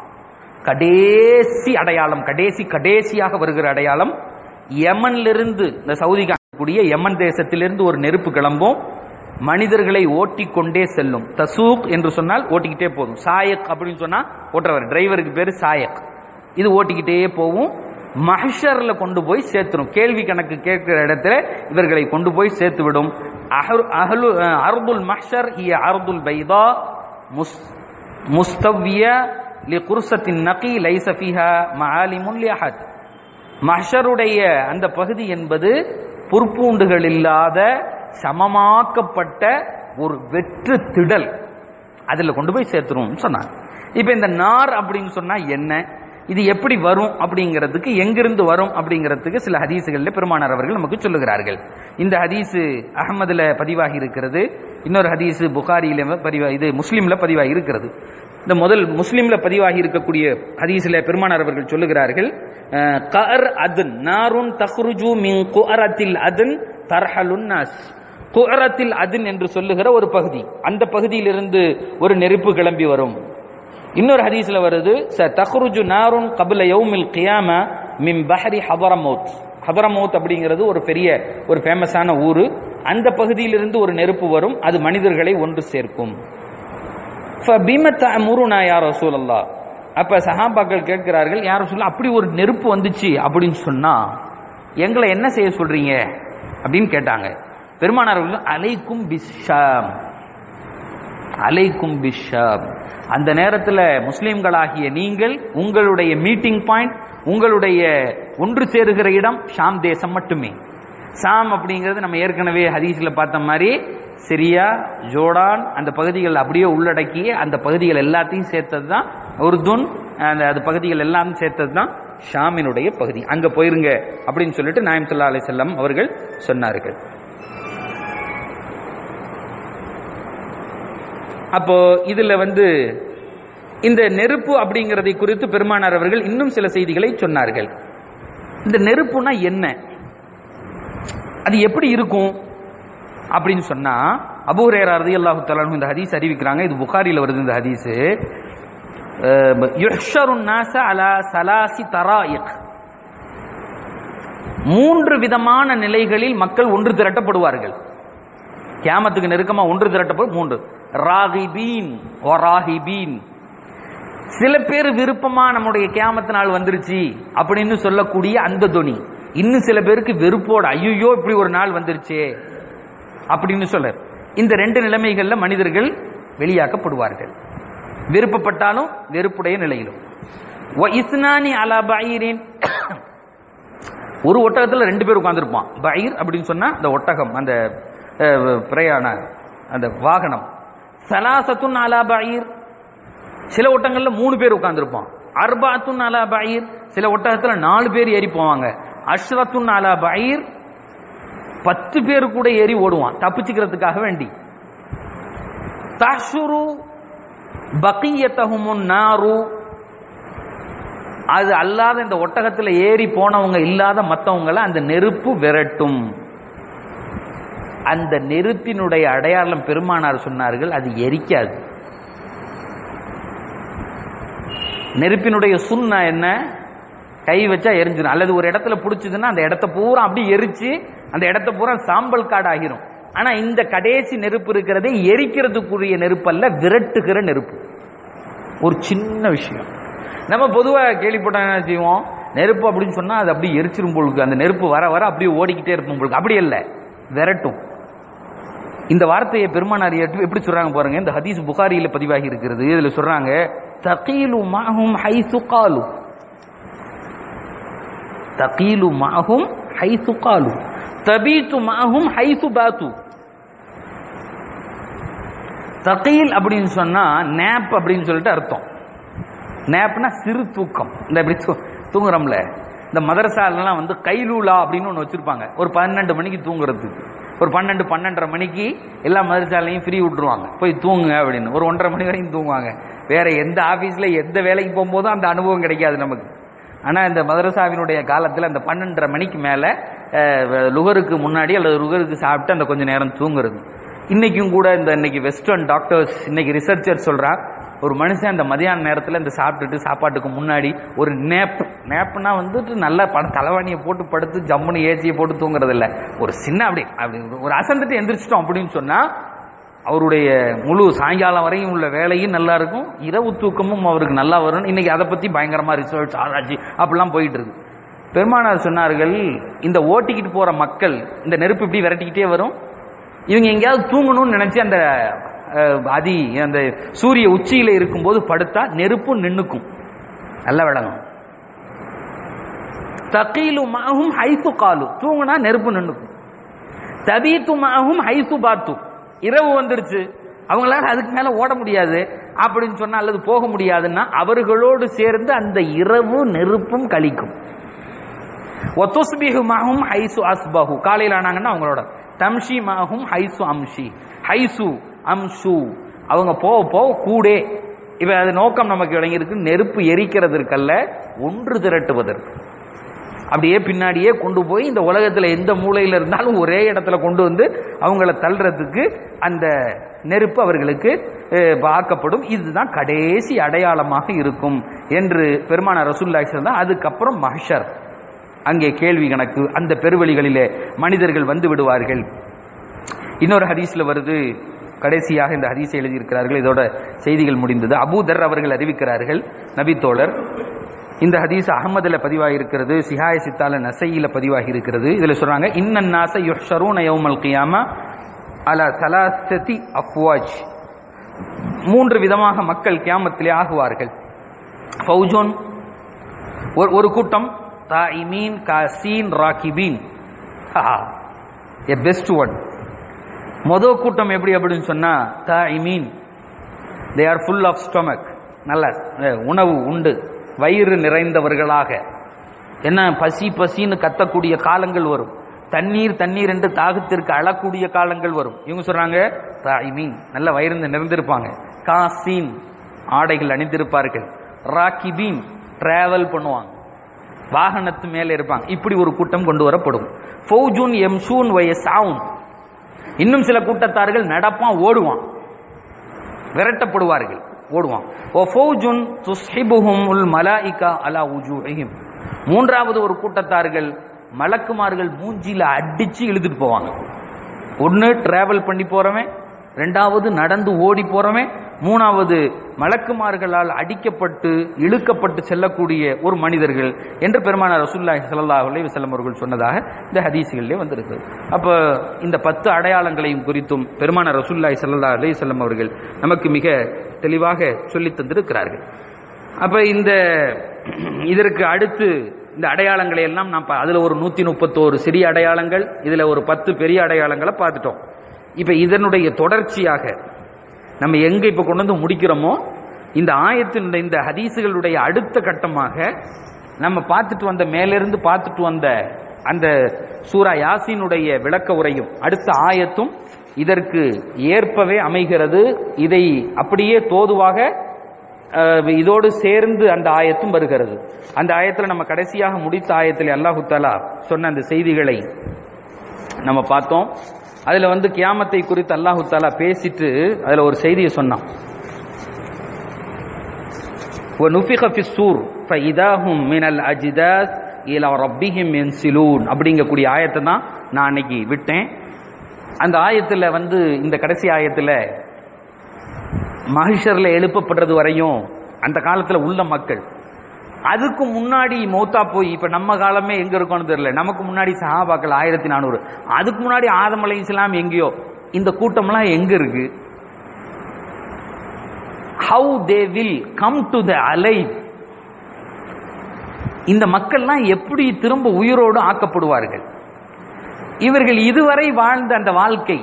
கடைசி அடையாளம் கடைசி கடைசியாக வருகிற அடையாளம் யமனிலிருந்து இந்த சவுதி கூடிய யமன் தேசத்திலிருந்து ஒரு நெருப்பு கிளம்பும் மனிதர்களை ஓட்டிக்கொண்டே செல்லும் தசூக் என்று சொன்னால் ஓட்டிக்கிட்டே போதும் சாயக் அப்படின்னு சொன்னா ஓட்டுறவர் டிரைவருக்கு பேரு சாயக் இது ஓட்டிக்கிட்டே போகும் மஹ்ஷர்ல கொண்டு போய் சேர்த்துடும் கேள்வி கணக்கு கேட்கிற இடத்துல இவர்களை கொண்டு போய் சேர்த்து விடும் அஹரு- அஹ்லு அஹ், அர்துல் மஹ்ஷர் ஹிய அர்துல் பைதா முஸ் முஸ்தவ்ய லி குர்சத்தின் நகி லைச ஃபீஹா மஆலிமுன் லி அஹத் மஹ்ஷருடைய அந்த பகுதி என்பது புற்பூண்டுகள் இல்லாத சமமாக்கப்பட்ட ஒரு வெற்று திடல் அதுல கொண்டு போய் சேர்த்துரும் சொன்னாங்க இப்ப இந்த நார் அப்படின்னு சொன்னா என்ன இது எப்படி வரும் அப்படிங்கிறதுக்கு எங்கிருந்து வரும் அப்படிங்கிறதுக்கு சில ஹதீசுகள்ல பெருமானார் அவர்கள் நமக்கு சொல்லுகிறார்கள் இந்த ஹதீஸ் அகமதுல பதிவாகி இருக்கிறது இன்னொரு ஹதீஸ் புகாரியில பதிவா இது முஸ்லிம்ல பதிவாகி இருக்கிறது இந்த முதல் முஸ்லிம்ல பதிவாகி இருக்கக்கூடிய ஹதீஸ்ல பெருமானார் அவர்கள் சொல்லுகிறார்கள் அஹ், கர் அதுன் நாருன் தஹ்ருஜு மின் குஅரத்தில் அதுன் தர்ஹலுன் நாஸ் குஅரத்தில் அதுன் என்று சொல்லுகிற ஒரு பகுதி அந்த பகுதியிலிருந்து ஒரு நெருப்பு கிளம்பி வரும் இன்னொரு ஹதீஸ்ல வருது ச தஹ்ருஜு நாருன் கபில யௌமில் கியாம மின் பஹரி ஹபரமௌத் ஹபரமௌத் அப்படிங்கிறது ஒரு பெரிய ஒரு ஃபேமஸான ஊரு அந்த பகுதியிலிருந்து ஒரு நெருப்பு வரும் அது மனிதர்களை ஒன்று சேர்க்கும் ஃபபிம தஅமுருனா யா ரசூலல்லாஹ் அப்ப சஹாபாக்கள் கேட்கிறார்கள் யார் ரசூலுல்லாஹ் அப்படி ஒரு நெருப்பு வந்துச்சு அப்படின்னு சொன்னா எங்களை என்ன செய்ய சொல்றீங்க அப்படின்னு கேட்டாங்க பெருமானார் அவர்கள், அலைக்கும் பிஷாம் அலைக்கும் பிஷாம் அந்த நேரத்தில் முஸ்லிம்களாகிய நீங்கள் உங்களுடைய மீட்டிங் பாயிண்ட் உங்களுடைய ஒன்று சேருகிற இடம் ஷாம் தேசம் மட்டுமே ஷாம் அப்படிங்கிறது நம்ம ஏற்கனவே ஹதீஸ்ல பார்த்த மாதிரி சிரியா ஜோர்டான் அந்த பகுதிகள் அப்படியே உள்ளடக்கி அந்த பகுதிகள் எல்லாத்தையும் சேர்த்தது தான் உருதுன் அந்த அது பகுதிகள் எல்லாம் சேர்த்தது தான் ஷாமினுடைய பகுதி அங்க போயிருங்க அப்படின்னு சொல்லிட்டு நாயம் சொல்லா அலை செல்லம் அவர்கள் சொன்னார்கள் அப்போ இதுல வந்து இந்த நெருப்பு அப்படிங்கிறதை குறித்து பெருமானார் அவர்கள் இன்னும் சில செய்திகளை சொன்னார்கள் இந்த நெருப்புனா என்ன அது எப்படி இருக்கும் அப்படின்னு சொன்னா அபூரேரா ரலியல்லாஹு தஆலா இந்த ஹதீஸ் அறிவிக்கிறாங்க இது புகாரில வருது இந்த ஹதீஸ் யுஹ்ஷருன் நாஸ அலா சலாசி தராயிக் மூன்று விதமான நிலைகளில் மக்கள் ஒன்று திரட்டப்படுவார்கள் கியாமத்துக்கு நெருக்கமா ஒன்று திரட்டப்படும் மூன்று ராகிபீன் ஒராஹிபீன் சில பேர் விருப்பமா நம்முடைய கியாமத்து நாள் வந்துருச்சு அப்படின்னு சொல்லக்கூடிய அந்த துணி இன்னும் சில பேருக்கு வெறுப்போட ஐயோ இப்படி ஒரு நாள் வந்துருச்சே அப்படின்னு சொல்ல இந்த ரெண்டு நிலைமைகள்ல மனிதர்கள் வெளியாக்கப்படுவார்கள் விருப்பப்பட்டாலும் வெறுப்புடைய நிலையிலும் வ இஸ்னானி அலா பயிரின் ஒரு ஒட்டகத்துல ரெண்டு பேர் உட்கார்ந்திருப்பான் பயிர் அப்படின்னு சொன்னா அந்த ஒட்டகம் அந்த அஹ், பிரயாண அந்த வாகனம் சலாசத்துன் அலா பயிர் சில ஒட்டங்கள்ல மூணு பேர் உட்கார்ந்திருப்பான் அர்பாத்துன் அலா பயிர் சில ஒட்டகத்துல நாலு பேர் ஏறி போவாங்க அஷ்ரத்துன் அலா பயிர் பத்து பேர் கூட ஏறி ஓடுவான் தப்பிச்சுக்கிறதுக்காக வேண்டி தஹ்ஷுரு பக்கியத்தஹுமுன் நாரு அது அல்லாத இந்த ஒட்டகத்துல ஏறி போனவங்க இல்லாத மத்தவங்கள அந்த நெருப்பு விரட்டும் அந்த நெருப்பினுடைய அடையாளம் பெருமானார் சொன்னார்கள் அது எரிக்காது நெருப்பினுடைய சுண்ணா என்ன கை வச்சா எரிஞ்சிடும் அல்லது ஒரு இடத்துல பிடிச்சதுன்னா அந்த இடத்த பூரா அப்படியே எரிச்சு அந்த இடத்த பூரா சாம்பல் காடு ஆகிரும் ஆனா இந்த கடைசி நெருப்பு இருக்கிறதே எரிக்கிறதுக்குரிய நெருப்பு அல்ல விரட்டுகிற நெருப்பு ஒரு சின்ன விஷயம் நம்ம பொதுவாக கேள்விப்பட்ட என்ன செய்வோம் நெருப்பு அப்படின்னு சொன்னா அது அப்படியே எரிச்சிரும் பொழுது அந்த நெருப்பு வர வர அப்படியே ஓடிக்கிட்டே இருக்கும் பொழுது அப்படி இல்லை விரட்டும் இந்த வார்த்தையை பெருமானார் ஏற்று எப்படி சொல்றாங்க பாருங்க இந்த ஹதீஸ் புகாரியில பதிவாகி இருக்கிறது இதுல சொல்றாங்க தகீலு மாஹும் ஹைசு காலு தகீலு மாஹும் ஹைசு காலு தபீத்து மாஹும் ஹைசு பாத்து தகீல் அப்படின்னு சொன்னா நேப் அப்படின்னு சொல்லிட்டு அர்த்தம் நேப்னா சிறு தூக்கம் இந்த இப்படி தூ- தூங்குறோம்ல இந்த மதரசாலெல்லாம் வந்து கைலூலா அப்படின்னு ஒன்று வச்சிருப்பாங்க ஒரு பன்னெண்டு மணிக்கு தூங்குறதுக்கு ஒரு பன்னெண்டு பன்னெண்டரை மணிக்கு எல்லா மதரசாலையும் ஃப்ரீ விட்டுருவாங்க போய் தூங்குங்க அப்படின்னு ஒரு ஒன்றரை மணி வரைக்கும் தூங்குவாங்க வேற எந்த ஆபீஸ்ல எந்த வேலைக்கு போகும்போதும் அந்த அனுபவம் கிடைக்காது நமக்கு ஆனா இந்த மதரசாவினுடைய காலத்துல அந்த பன்னெண்டரை மணிக்கு மேல அஹ், லுகருக்கு முன்னாடி அல்லது லுகருக்கு சாப்பிட்டு அந்த கொஞ்ச நேரம் தூங்குறது இன்னைக்கும் கூட இந்த இன்னைக்கு வெஸ்டர்ன் டாக்டர்ஸ் இன்னைக்கு ரிசர்ச்சர் சொல்றா ஒரு மனுஷன் அந்த மதியான நேரத்துல இந்த சாப்பிட்டுட்டு சாப்பாட்டுக்கு முன்னாடி ஒரு நேப் நேப்னா வந்துட்டு நல்லா பட தலைவாணியை போட்டு படுத்து ஜம்முன்னு ஏசியை போட்டு தூங்குறது இல்ல ஒரு சின்ன அப்படி அப்படி ஒரு அசந்துட்டு எந்திரிச்சிட்டோம் அப்படின்னு சொன்னா அவருடைய முழு சாயங்காலம் வரையும் உள்ள வேலையும் நல்லா இருக்கும் இரவு தூக்கமும் அவருக்கு நல்லா வரும் இன்னைக்கு அதை பத்தி பயங்கரமா ரிசர்ச் ஆராய்ச்சி அப்படிலாம் போயிட்டு இருக்கு பெருமானார் சொன்னார்கள் இந்த ஓட்டிக்கிட்டு போற மக்கள் இந்த நெருப்பு இப்படி விரட்டிக்கிட்டே வரும் இவங்க எங்கேயாவது தூங்கணும்னு நினைச்சு அந்த அஹ், அதி அந்த சூரிய உச்சியில இருக்கும்போது படுத்தா நெருப்பு நின்னுக்கும் நல்ல விளங்கும் தகீலு மாகும் ஹைசு காலு தூங்குனா நெருப்பு நின்னுக்கும் தபீத்து மாகும் ஹைசு பாத்து இரவு வந்துருச்சு அவங்களால அதுக்கு மேல ஓட முடியாது அப்படின்னு சொன்னா அல்லது போக முடியாதுன்னா அவர்களோடு சேர்ந்து அந்த இரவு நெருப்பும் கழிக்கும் ஒத்துஸ்பிஹு மாஹும் ஹைசு அஸ்பஹு காலையில் ஆனாங்கன்னா அவங்களோட தம்ஷி மாஹும் ஹைசு அம்ஷி ஹைசு அம்ஷு அவங்க போக போக கூடே இப்ப அது நோக்கம் நமக்கு விளங்கியிருக்கு நெருப்பு எரிக்கிறதற்கல்ல ஒன்று திரட்டுவதற்கு அப்படியே பின்னாடியே கொண்டு போய் இந்த உலகத்துல எந்த மூலையில இருந்தாலும் ஒரே இடத்துல கொண்டு வந்து அவங்கள தள்ளுறதுக்கு அந்த நெருப்பு அவர்களுக்கு அஹ், ஆக்கப்படும் இதுதான் கடைசி அடையாளமாக இருக்கும் என்று பெருமான ரசூல்லாய் சொன்னா அதுக்கப்புறம் மஹ்ஷர் அங்கே கேள்வி கணக்கு அந்த பெருவெளிகளிலே மனிதர்கள் வந்து விடுவார்கள் இன்னொரு ஹதீஸ்ல வருது கடைசியாக இந்த ஹதீஸை எழுதியிருக்கிறார்கள் இதோட செய்திகள் முடிந்தது அபூதர் அவர்கள் அறிவிக்கிறார்கள் நபி தோழர் இந்த ஹதீஸ் அகமதுல பதிவாகி இருக்கிறது சிஹாய சித்தால நசையில பதிவாகி இருக்கிறது இதுல சொல்றாங்க இன்னன் நாச யுஹ்ஷரூன யௌமல் கியாமா அலா சலாசதி அஃப்வாஜ் மூன்று விதமாக மக்கள் கியாமத்திலே ஆகுவார்கள் ஃபௌஜுன் ஒரு ஒரு கூட்டம் தாயிமீன் காசீன் ராக்கிபீன் எ பெஸ்ட் ஒன் மொதல் கூட்டம் எப்படி அப்படின்னு சொன்னா தாயிமீன் they are full of stomach நல்ல அஹ், உணவு உண்டு வயிறு நிறைந்தவர்களாக என்ன பசி பசின்னு கத்தக்கூடிய காலங்கள் வரும் தண்ணீர் தண்ணீர் என்று தாகத்திற்கு அழக்கூடிய காலங்கள் வரும் இவங்க சொல்றாங்க தாயிமீன் நல்ல வயிறு நிறைந்திருப்பாங்க காசீன் ஆடைகள் அணிந்திருப்பார்கள் ராக்கிபீன் டிராவல் பண்ணுவாங்க வாகனத்து மேல இருப்பாங்க இப்படி ஒரு கூட்டம் கொண்டு வரப்படும் ஃபௌஜுன் எம்சூன் வயசாவும் இன்னும் சில கூட்டத்தார்கள் நடப்பான் ஓடுவான் விரட்டப்படுவார்கள் ஓடுவான் ஓ ஃபௌஜுன் துஸ்ஹிபுஹும் உல் மலாயிகா அலா உஜூஹிம் மூன்றாவது ஒரு கூட்டத்தார்கள் மலக்குமார்கள் மூஞ்சில அடிச்சு இழுத்துட்டு போவாங்க ஒன்னு டிராவல் பண்ணி போறவன் ரெண்டாவது நடந்து ஓடி போறவன் மூணாவது மலக்குமார்களால் அடிக்கப்பட்டு இழுக்கப்பட்டு செல்லக்கூடிய ஒரு மனிதர்கள் என்று பெருமான ரசூல்லாஹி ஸல்லல்லாஹு அலைஹி வஸல்லம் அவர்கள் சொன்னதாக இந்த ஹதீஸ்களிலே வந்திருக்கு அப்ப இந்த பத்து அடையாளங்களையும் குறித்தும் பெருமான ரசூல்லாஹி ஸல்லல்லாஹு அலைஹி வஸல்லம் அவர்கள் நமக்கு மிக தெளிவாக சொல்லித் தந்திருக்கிறார்கள் அப்ப இந்த இதற்கு அடுத்து இந்த அடையாளங்களை எல்லாம் நாம் பா- அதுல ஒரு நூத்தி முப்பத்தோரு சிறிய அடையாளங்கள் இதுல ஒரு பத்து பெரிய அடையாளங்களை பார்த்துட்டோம் இப்ப இதனுடைய தொடர்ச்சியாக நம்ம எங்க இப்ப கொண்டு வந்து முடிக்கிறோமோ இந்த ஆயத்தினுடைய இந்த ஹதீசுகளுடைய அடுத்த கட்டமாக நம்ம பார்த்துட்டு வந்த மேலிருந்து பார்த்துட்டு வந்த அந்த சூரா யாசீனுடைய விளக்க உரையும் அடுத்த ஆயத்தும் இதற்கு ஏற்பவே அமைகிறது இதை அப்படியே தோதுவாக அஹ், இதோடு சேர்ந்து அந்த ஆயத்தும் வருகிறது அந்த ஆயத்தில் நம்ம கடைசியாக முடித்த ஆயத்தில் அல்லாஹு தாலா சொன்ன அந்த செய்திகளை நம்ம பார்த்தோம் அதுல வந்து கியாமத்தை குறித்து அல்லாஹு தாலா பேசிட்டு அதுல ஒரு செய்தியை சொன்னான் وَنُفِخَ فِي الصُّورِ فَإِذَا هُمْ مِنَ الْأَجْدَاثِ إِلَى رَبِّهِمْ يَنْسِلُونَ அப்படிங்கக்கூடிய ஆயத்தை தான் நான் அன்னைக்கு விட்டேன் அந்த ஆயத்துல வந்து இந்த கடைசி ஆயத்துல மகிஷர்ல எழுப்பப்படுறது வரையும் அந்த காலத்துல உள்ள மக்கள் அதுக்கு முன்னாடி மௌத்தா போய் இப்ப நம்ம காலமே எங்க இருக்கோம்னு தெரியல நமக்கு முன்னாடி சஹாபாக்கள் ஆயிரத்தி நானூறு அதுக்கு முன்னாடி ஆதம் அலை இஸ்லாம் எங்கேயோ இந்த கூட்டம்லாம் எங்க இருக்கு how they will come to the அலை இந்த மக்கள்லாம் எப்படி திரும்ப உயிரோடு ஆக்கப்படுவார்கள் இவர்கள் இதுவரை வாழ்ந்த அந்த வாழ்க்கை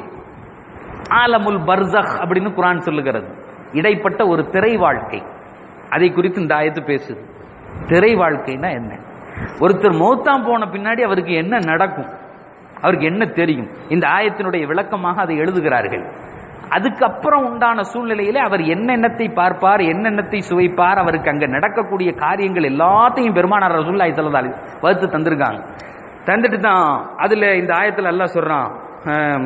ஆலமுல் பர்சக் அப்படின்னு குரான் சொல்லுகிறது இடைப்பட்ட ஒரு திரை வாழ்க்கை அதை குறித்து இந்த ஆயத்து பேசுது திரை வாழ்க்கைனா என்ன ஒருத்தர் மௌத்தாம் போன பின்னாடி அவருக்கு என்ன நடக்கும் அவருக்கு என்ன தெரியும் இந்த ஆயத்தினுடைய விளக்கமாக அதை எழுதுகிறார்கள் அதுக்கப்புறம் உண்டான சூழ்நிலையில அவர் என்னென்னத்தை பார்ப்பார் என்னென்னத்தை சுவைப்பார் அவருக்கு அங்க நடக்கக்கூடிய காரியங்கள் எல்லாத்தையும் பெருமானார் ரசூல்லாய் சல்லா வகுத்து தந்திருக்காங்க தந்துட்டு தான் அதுல இந்த ஆயத்துல எல்லாம் சொல்றான் ஆம்,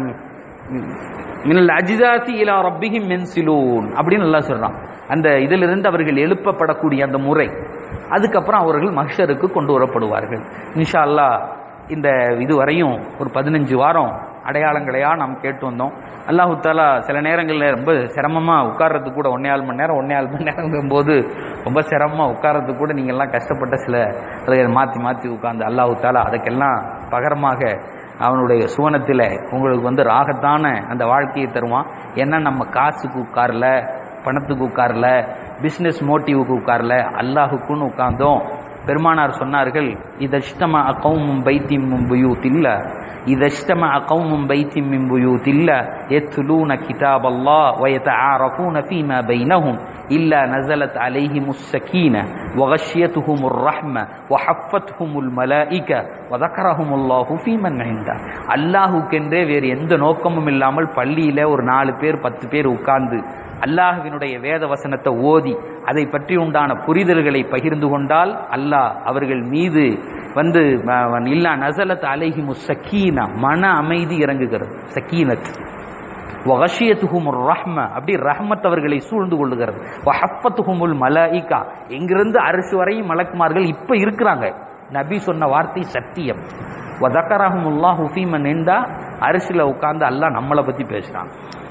மினல் அஜிதாசி இலா ரப்பிஹிம் மென்சிலூன் அப்படின்னு நல்லா சொல்றான் அந்த இதிலிருந்து அவர்கள் எழுப்பப்படக்கூடிய அந்த முறை அதுக்கப்புறம் அவர்கள் மஹ்ஷருக்கு கொண்டு வரப்படுவார்கள் இன்ஷா அல்லாஹ் இந்த இதுவரையும் ஒரு பதினஞ்சு வாரம் அடையாளங்களையா நாம் கேட்டு வந்தோம் அல்லாஹு தாலா சில நேரங்களில் ரொம்ப சிரமமா உட்கார்றதுக்கு கூட ஒன்னே ஆள் மணி நேரம் ஒன்னே ஆள் மணி நேரம் போது ரொம்ப சிரமமா உட்கார்றதுக்கு கூட நீங்க எல்லாம் கஷ்டப்பட்ட சில சில மாத்தி மாத்தி உட்கார்ந்து அல்லாஹு தாலா அதுக்கெல்லாம் பகரமாக அவனுடைய சுவனத்தில் உங்களுக்கு வந்து ராகத்தான அந்த வாழ்க்கையை தருவான் ஏன்னா நம்ம காசுக்கு உட்காரல பணத்துக்கு உட்காரல பிஸ்னஸ் மோட்டிவுக்கு உட்காரல அல்லாஹுக்குன்னு உட்கார்ந்தோம் பெருமானார் சொன்னார்கள் இதஷ்டம அகௌமும் பைத்தியம் புயூத்தில்ல இதஷ்டம அகௌமும் பைத்தியம் புயூத்தில்ல يتلون كتاب الله ويتعارفون فيما بينهم إلا نزلت عليهم السكينة وغشيتهم الرحمة وحفتهم الملائكة وذكرهم الله في من عنده அல்லாஹுக்கென்றே வேறு எந்த நோக்கமும் இல்லாமல் பள்ளியில ஒரு நாலு பேர் பத்து பேர் உட்கார்ந்து அல்லாஹுவினுடைய வேத வசனத்தை ஓதி அதை பற்றி உண்டான புரிதல்களை பகிர்ந்து கொண்டால் அல்லாஹ் அவர்கள் மீது வந்து ம- இல்லா நசலத் அலைஹிமு சக்கீனா மன அமைதி இறங்குகிறது சக்கீனத் வகஷியத்துஹுமுர் ரஹ்ம அப்படி ரஹ்மத் அவர்களை சூழ்ந்து கொள்ளுகிறது வஹப்பத்துஹுமுல் மலாயிகா எங்கிருந்து அரசு வரையும் மலக்குமார்கள் இப்ப இருக்கிறாங்க நபி சொன்ன வார்த்தை சத்தியம் வதக்கரஹமுல்லாஹு ஃபீமன் நின்றா அரிசில உட்கார்ந்து அல்லாஹ் நம்மளை பத்தி பேசுறான்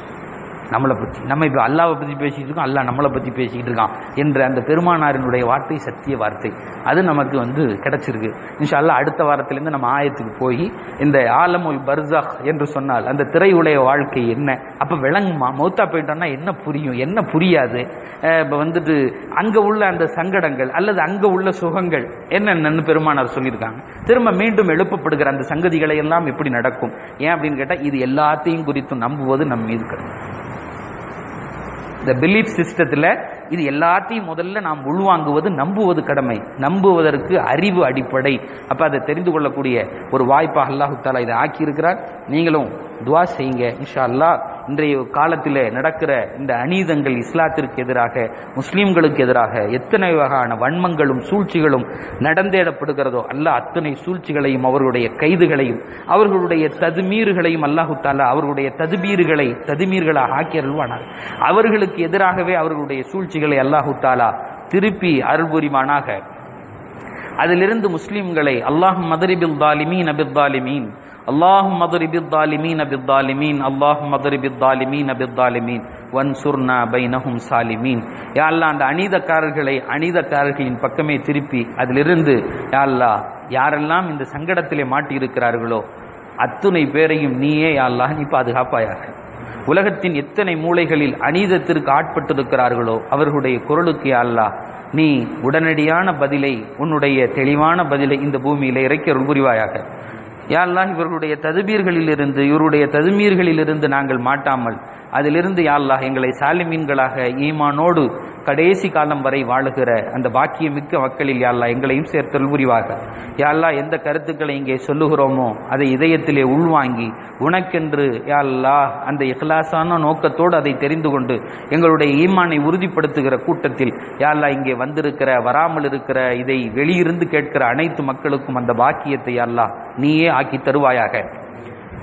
நம்மளை பத்தி நம்ம இப்ப அல்லாவை பத்தி பேசிட்டு இருக்கோம் அல்லாஹ் நம்மளை பத்தி பேசிக்கிட்டு இருக்கான் என்ற அந்த பெருமானாரினுடைய வார்த்தை சத்திய வார்த்தை அது நமக்கு வந்து கிடைச்சிருக்கு இன்ஷா அல்லாஹ் அடுத்த வாரத்திலிருந்து நம்ம ஆயத்துக்கு போய் இந்த ஆலமுல் பர்சாக் என்று சொன்னால் அந்த திரையுடைய வாழ்க்கை என்ன அப்ப விளங்குமா மௌத்தா போயிட்டோம்னா என்ன புரியும் என்ன புரியாது அஹ் இப்ப வந்துட்டு அங்க உள்ள அந்த சங்கடங்கள் அல்லது அங்க உள்ள சுகங்கள் என்னென்னு பெருமானார் சொல்லியிருக்காங்க திரும்ப மீண்டும் எழுப்பப்படுகிற அந்த சங்கதிகளை எல்லாம் எப்படி நடக்கும் ஏன் அப்படின்னு கேட்டா இது எல்லாத்தையும் குறித்து நம்புவது நம் மீது கடமை இந்த பிலீஃப் சிஸ்டத்தில் இது எல்லாத்தையும் முதல்ல நாம் உள்வாங்குவது நம்புவது கடமை நம்புவதற்கு அறிவு அடிப்படை அப்ப அதை தெரிந்து கொள்ளக்கூடிய ஒரு வாய்ப்பாக அல்லாஹு தாலா இதை ஆக்கியிருக்கிறார் நீங்களும் துவா செய்யுங்க இன்ஷா அல்லாஹ் இன்றைய காலத்தில் நடக்கிற இந்த அநீதங்கள் இஸ்லாத்திற்கு எதிராக முஸ்லிம்களுக்கு எதிராக எத்தனை வகையான வன்மங்களும் சூழ்ச்சிகளும் நடந்தேடப்படுகிறதோ அல்லாஹ் அத்தனை சூழ்ச்சிகளையும் அவர்களுடைய கைதுகளையும் அவர்களுடைய ததுமீறுகளையும் அல்லாஹு தாலா அவர்களுடைய ததுபீறுகளை ததுமீர்களாக ஆக்கி அருள்வானார் அவர்களுக்கு எதிராகவே அவர்களுடைய சூழ்ச்சிகளை அல்லாஹு தாலா திருப்பி அருள் புரிவானாக அதிலிருந்து முஸ்லிம்களை அல்லாஹும் மதரிபில் தாலிமீன் அபித் தாலிமீன் அல்லாஹும் மதரிபித் தாலிமீன் அபித் தாலிமீன் அல்லாஹும் மதரிபித் தாலிமீன் அபித் தாலிமீன் வன்சுர்னா பைனஹும் சாலிமீன் யா அல்லாஹ் அந்த அநீதக்காரர்களை அநீதக்காரர்களின் பக்கமே திருப்பி அதிலிருந்து யா அல்லாஹ் யாரெல்லாம் இந்த சங்கடத்திலே மாட்டியிருக்கிறார்களோ அத்துணை பேரையும் நீயே யா அல்லாஹ் நீ பாதுகாப்பாயாக உலகத்தின் எத்தனை மூலைகளில் அநீதத்திற்கு ஆட்பட்டிருக்கிறார்களோ அவர்களுடைய குரலுக்கு யா அல்லாஹ் நீ உடனடியான பதிலை உன்னுடைய தெளிவான பதிலை இந்த பூமியில இறக்கி அருள் புரிவாயாக யா அல்லாஹ் இவர்களுடைய ததுபீர்களிலிருந்து இவருடைய ததுமீர்களிலிருந்து நாங்கள் மாட்டாமல் அதிலிருந்து யா அல்லாஹ் எங்களை சாலிமீன்களாக ஈமானோடு கடைசி காலம் வரை வாழுகிற அந்த பாக்கியமிக்க மக்களில் யா அல்லாஹ் எங்களையும் சேர்த்தல் புரிவாக யா அல்லாஹ் எந்த கருத்துக்களை இங்கே சொல்லுகிறோமோ அதை இதயத்திலே உள்வாங்கி உனக்கென்று யா அல்லாஹ் அந்த இஹ்லாசான நோக்கத்தோடு அதை தெரிந்து கொண்டு எங்களுடைய ஈமானை உறுதிப்படுத்துகிற கூட்டத்தில் யா அல்லாஹ் இங்கே வந்திருக்கிற வராமல் இருக்கிற இதை வெளியிருந்து கேட்கிற அனைத்து மக்களுக்கும் அந்த பாக்கியத்தை யா அல்லாஹ் நீயே ஆக்கி தருவாயாக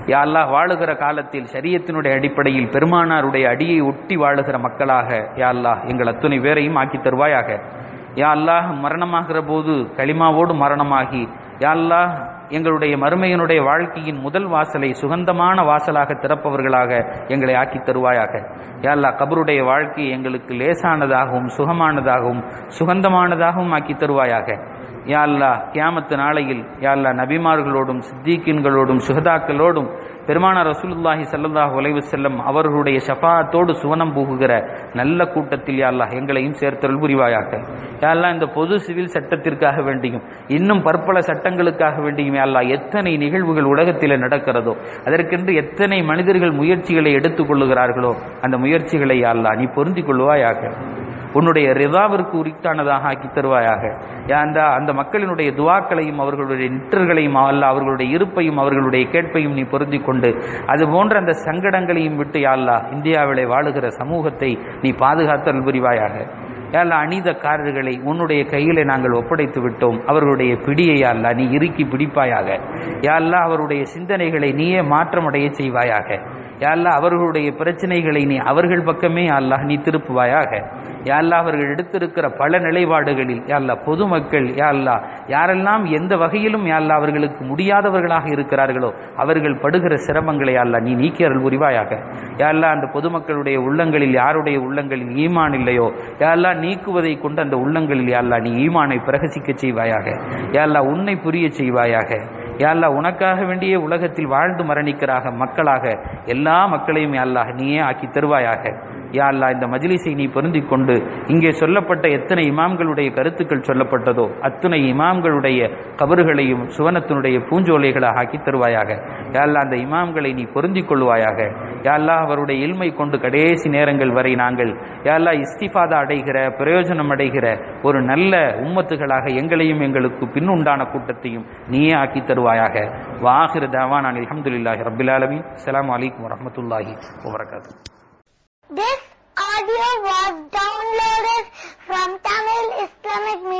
யா அல்லாஹ் வாழுகிற காலத்தில் ஷரியத்தினுடைய அடிப்படையில் பெருமானாருடைய அடியை ஒட்டி வாழுகிற மக்களாக யா அல்லாஹ் எங்கள் அத்துணை பேரையும் ஆக்கி தருவாயாக யா அல்லாஹ் மரணமாகிற போது களிமாவோடு மரணமாகி யா அல்லாஹ் எங்களுடைய மறுமையினுடைய வாழ்க்கையின் முதல் வாசலை சுகந்தமான வாசலாக திறப்பவர்களாக எங்களை ஆக்கி தருவாயாக யா அல்லாஹ் கபருடைய வாழ்க்கை எங்களுக்கு லேசானதாகவும் சுகமானதாகவும் சுகந்தமானதாகவும் ஆக்கி தருவாயாக யா அல்லாஹ் கியாமத்து நாளையில் யா அல்லாஹ் நபிமார்களோடும் சித்திகின்களோடும் சுகதாக்களோடும் பெருமானார் ரசூலுல்லாஹி ஸல்லல்லாஹு அலைஹி வஸல்லம் அவர்களுடைய ஷஃபாஅத்தோடு சுவனம் புகுகிற நல்ல கூட்டத்தில் யா அல்லாஹ் எங்களையும் சேர்த்தருள் புரிவாயாக யா அல்லாஹ் இந்த பொது சிவில் சட்டத்திற்காக வேண்டியும் இன்னும் பற்பல சட்டங்களுக்காக வேண்டியும் யா அல்லாஹ் எத்தனை நிகழ்வுகள் உலகத்தில் நடக்கிறதோ அதற்கென்று எத்தனை மனிதர்கள் முயற்சிகளை எடுத்துக் கொள்ளுகிறார்களோ அந்த முயற்சிகளை யா அல்லாஹ் நீ பொருந்திக் கொள்வாயாக உன்னுடைய ரிதாவிற்கு உரித்தானதாக ஆக்கி தருவாயாக யா அந்த அந்த மக்களினுடைய துவாக்களையும் அவர்களுடைய நிற்றர்களையும் அல்ல அவர்களுடைய இருப்பையும் அவர்களுடைய கேட்பையும் நீ பொருந்தி கொண்டு அது போன்ற அந்த சங்கடங்களையும் விட்டு யா அல்லாஹ் இந்தியாவிலே வாழுகிற சமூகத்தை நீ பாதுகாத்தல் புரிவாயாக யாழ்லா அநீதக்காரர்களை உன்னுடைய கையிலே நாங்கள் ஒப்படைத்து விட்டோம் அவர்களுடைய பிடியை அல்லா நீ இறுக்கி பிடிப்பாயாக யாழ்லா அவருடைய சிந்தனைகளை நீயே மாற்றமடைய செய்வாயாக யாழ்லா அவர்களுடைய பிரச்சனைகளை நீ அவர்கள் பக்கமே அல்லாஹ் நீ திருப்புவாயாக யாழ்லா அவர்கள் எடுத்திருக்கிற பல நிலைப்பாடுகளில் யாழ்லா பொதுமக்கள் யாழ்லா யாரெல்லாம் எந்த வகையிலும் யாழ்லா அவர்களுக்கு முடியாதவர்களாக இருக்கிறார்களோ அவர்கள் படுகிற சிரமங்களை யாழ்லா நீ நீக்கி அருள் புரிவாயாக யாழ்லா அந்த பொதுமக்களுடைய உள்ளங்களில் யாருடைய உள்ளங்களில் ஈமான் இல்லையோ யாழ்லா நீக்குவதை கொண்டு அந்த உள்ளங்களில் யாழ்லா நீ ஈமானை பிரகசிக்க செய்வாயாக யாழ்லா உன்னை புரிய செய்வாயாக யாழ்லா உனக்காக வேண்டிய உலகத்தில் வாழ்ந்து மரணிக்கிறாக மக்களாக எல்லா மக்களையும் யாழ்லா நீயே ஆக்கி தருவாயாக யா அல்லா இந்த மஜ்லிஸை நீ பொருந்திக் கொண்டு இங்கே சொல்லப்பட்ட எத்தனை இமாம்களுடைய கருத்துக்கள் சொல்லப்பட்டதோ அத்துணை இமாம்களுடைய கபறுகளையும் சுவனத்தினுடைய பூஞ்சோலைகளாக ஆக்கி தருவாயாக யா அல்லா அந்த இமாம்களை நீ பொருந்திக் கொள்வாயாக யா அல்லா அவருடைய இல்மை கொண்டு கடைசி நேரங்கள் வரை நாங்கள் யா அல்லா இஸ்திஃபாதா அடைகிற பிரயோஜனம் அடைகிற ஒரு நல்ல உம்மத்துகளாக எங்களையும் எங்களுக்கு பின்னுண்டான கூட்டத்தையும் நீயே ஆக்கி தருவாயாக வாஹிர தாவான் அலமதுல்லாஹி ரபில் ஆலமின் அஸ்லாம் வலைக்கம் வரமத்துல்லாஹி வபரகாத்து This audio was downloaded from TamilIslamicMedia.com.